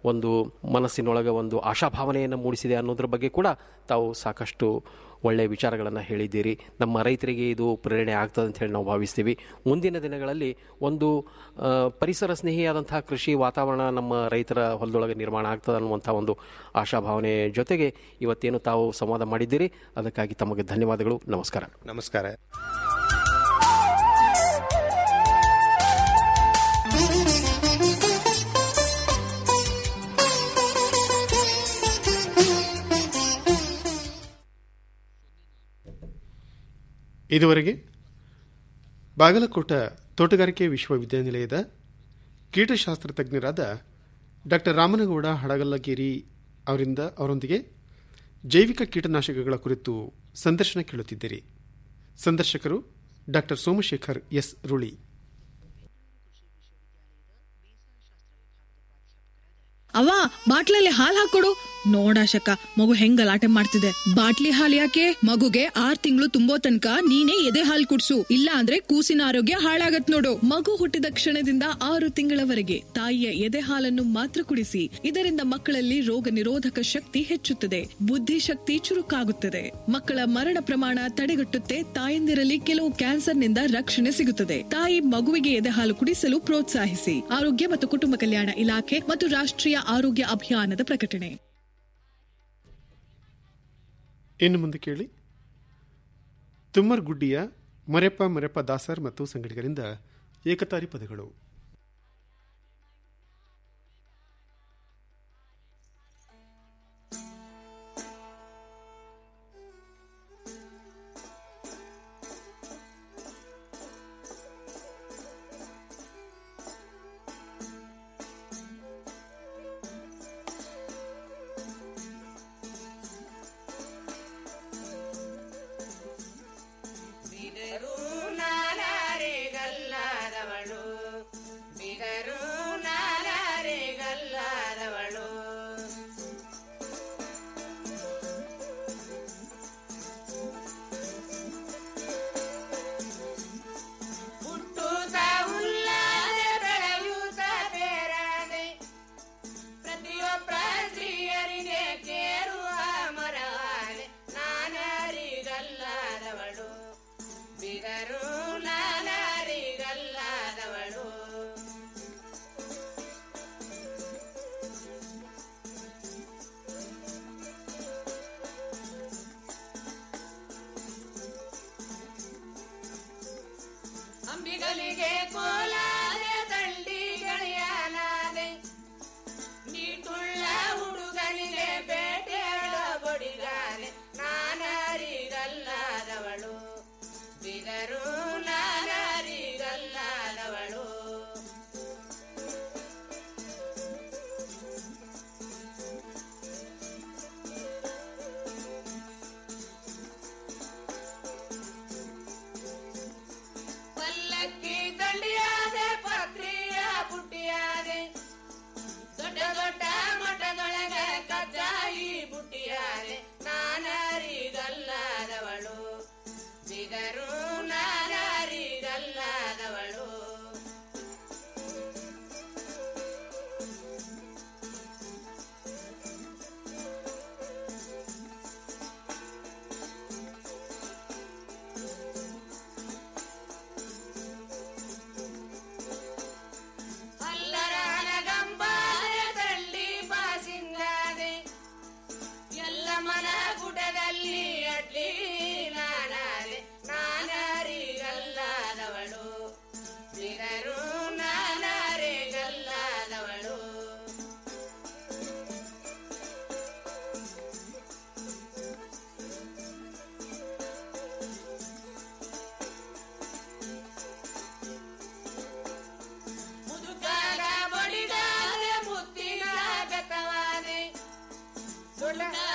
ಒಂದು ಮನಸ್ಸಿನೊಳಗೆ ಒಂದು ಆಶಾಭಾವನೆಯನ್ನು ಮೂಡಿಸಿದೆ ಅನ್ನೋದ್ರ ಬಗ್ಗೆ ಕೂಡ ತಾವು ಸಾಕಷ್ಟು ಒಳ್ಳೆಯ ವಿಚಾರಗಳನ್ನು ಹೇಳಿದ್ದೀರಿ ನಮ್ಮ ರೈತರಿಗೆ ಇದು ಪ್ರೇರಣೆ ಆಗ್ತದೆ ಅಂತ ಹೇಳಿ ನಾವು ಭಾವಿಸ್ತೀವಿ ಮುಂದಿನ ದಿನಗಳಲ್ಲಿ ಒಂದು ಆ, ಪರಿಸರ ಸ್ನೇಹಿಯಾದಂತಹ ಕೃಷಿ ವಾತಾವರಣ ನಮ್ಮ ರೈತರ ಹೊಲದೊಳಗೆ ನಿರ್ಮಾಣ ಆಗ್ತದೆ ಅನ್ನುವಂಥ ಒಂದು ಆಶಾಭಾವನೆ ಜೊತೆಗೆ ಇವತ್ತೇನು ತಾವು ಸಂವಾದ ಮಾಡಿದ್ದೀರಿ ಅದಕ್ಕಾಗಿ ತಮಗೆ ಧನ್ಯವಾದಗಳು ನಮಸ್ಕಾರ ನಮಸ್ಕಾರ ಇದುವರೆಗೆ ಬಾಗಲಕೋಟ ತೋಟಗಾರಿಕೆ ವಿಶ್ವವಿದ್ಯಾನಿಲಯದ ಕೀಟಶಾಸ್ತ್ರ ತಜ್ಞರಾದ ಡಾಕ್ಟರ್ ರಾಮನಗೌಡ ಹಡಗಲ್ಲಗೇರಿ ಅವರಿಂದ ಅವರೊಂದಿಗೆ ಜೈವಿಕ ಕೀಟನಾಶಕಗಳ ಕುರಿತು ಸಂದರ್ಶನ ಕೇಳುತ್ತಿದ್ದೀರಿ ಸಂದರ್ಶಕರು ಡಾಕ್ಟರ್ ಸೋಮಶೇಖರ್ ಎಸ್ ರುಳಿ ಅವ ಬಾಟ್ಲಲ್ಲಿ ಹಾಲ್ ಹಾಕೊಡು ನೋಡಾಶಕ ಮಗು ಹೆಂಗ್ ಗಲಾಟೆ ಮಾಡ್ತಿದೆ ಬಾಟ್ಲಿ ಹಾಲ್ ಯಾಕೆ ಮಗುಗೆ ಆರ್ ತಿಂಗಳು ತುಂಬೋ ತನಕ ನೀನೇ ಎದೆ ಹಾಲ್ ಕುಡ್ಸು ಇಲ್ಲ ಅಂದ್ರೆ ಕೂಸಿನ ಆರೋಗ್ಯ ಹಾಳಾಗತ್ ನೋಡು ಮಗು ಹುಟ್ಟಿದ ಕ್ಷಣದಿಂದ ಆರು ತಿಂಗಳವರೆಗೆ ತಾಯಿಯ ಎದೆ ಹಾಲನ್ನು ಮಾತ್ರ ಕುಡಿಸಿ ಇದರಿಂದ ಮಕ್ಕಳಲ್ಲಿ ರೋಗ ನಿರೋಧಕ ಶಕ್ತಿ ಹೆಚ್ಚುತ್ತದೆ ಬುದ್ಧಿಶಕ್ತಿ ಚುರುಕಾಗುತ್ತದೆ ಮಕ್ಕಳ ಮರಣ ಪ್ರಮಾಣ ತಡೆಗಟ್ಟುತ್ತೆ ತಾಯಂದಿರಲ್ಲಿ ಕೆಲವು ಕ್ಯಾನ್ಸರ್ನಿಂದ ರಕ್ಷಣೆ ಸಿಗುತ್ತದೆ ತಾಯಿ ಮಗುವಿಗೆ ಎದೆ ಹಾಲು ಕುಡಿಸಲು ಪ್ರೋತ್ಸಾಹಿಸಿ ಆರೋಗ್ಯ ಮತ್ತು ಕುಟುಂಬ ಕಲ್ಯಾಣ ಇಲಾಖೆ ಮತ್ತು ರಾಷ್ಟ್ರೀಯ ಆರೋಗ್ಯ ಅಭಿಯಾನದ ಪ್ರಕಟಣೆ ಇನ್ನು ಮುಂದೆ ಕೇಳಿ ತುಮ್ಮರ್ಗುಡ್ಡಿಯ ಮರೆಪ್ಪ ಮರೆಪ್ಪ ದಾಸರ್ ಮತ್ತು ಸಂಗಡಿಗರಿಂದ ಏಕತಾರಿ ಪದಗಳು ಬಿದರು ನಾಲಾರೆ ಗಲ್ಲಾದವಳು ಬಿದರು ನಾಲಾರೆ ಗಲ್ಲಾದವಳು ಹುಟ್ಟುತ್ತ ಉಲ್ಲಾದೆ ಬೆಳೆಯುತ್ತ ಬೇರಾದೆ ಪ್ರತಿಯೊಬ್ಬ ಸ್ತ್ರೀಯರಿಗೆ ಕೇರುವ ಮರವಾದೆ ನಾನರಿಗಲ್ಲಾದವಳು ಬಿದರು ನಾನರಿಗಲ್ಲಾದವಳು ಅಂಬಿಗಲಿಗೆ ಕೋಲಾದೆ ದಂಡಿ ಗಳಿಯಾನಾದೆ ನೀಟುಳ್ಳ ಹುಡುಗನಿಗೆ ಬೇಟೆಯಾಡ ಬಡಿಗಾನೆ ನಾನರಿಗಲ್ಲಾದವಳು ಬಿದರು ನಾನರಿಗಲ್ಲಾದವಳು ಪಲ್ಲಕ್ಕಿ ದಂಡಿಯಾದೆ ಪತ್ರಿಯ ಬುಟ್ಟಿಯಾದೆ ದೊಡ್ಡ ದೊಡ್ಡ ಮಠದೊಳಗ ಕಜ್ಜಾಯಿ ಬುಟ್ಟಿಯಾದೆ ನಾನರಿಗಲ್ಲಾದವಳು ಬಿದರು ನಾನರಿಗಲ್ಲಾದವಳು ಅಲ್ಲರ ಹಲಗಂಬಾರೆ ತಳ್ಳಿ ಬಾಸಿಂಗಾದೆ ಎಲ್ಲ ಮನ ಗುಡದಲ್ಲಿ ಅಡ್ಲಿ ನಾನಾದೆ ನಾನರಿಗಲ್ಲಾದವಳು ಬಿದರು ನಾನರಿಗಲ್ಲಾದವಳು ಮುದುಕಾದ ಬಡಿದಾದೆ ಮುತ್ತಿನ ಬೆತ್ತವಾದೆ ಸುಳ್ಳ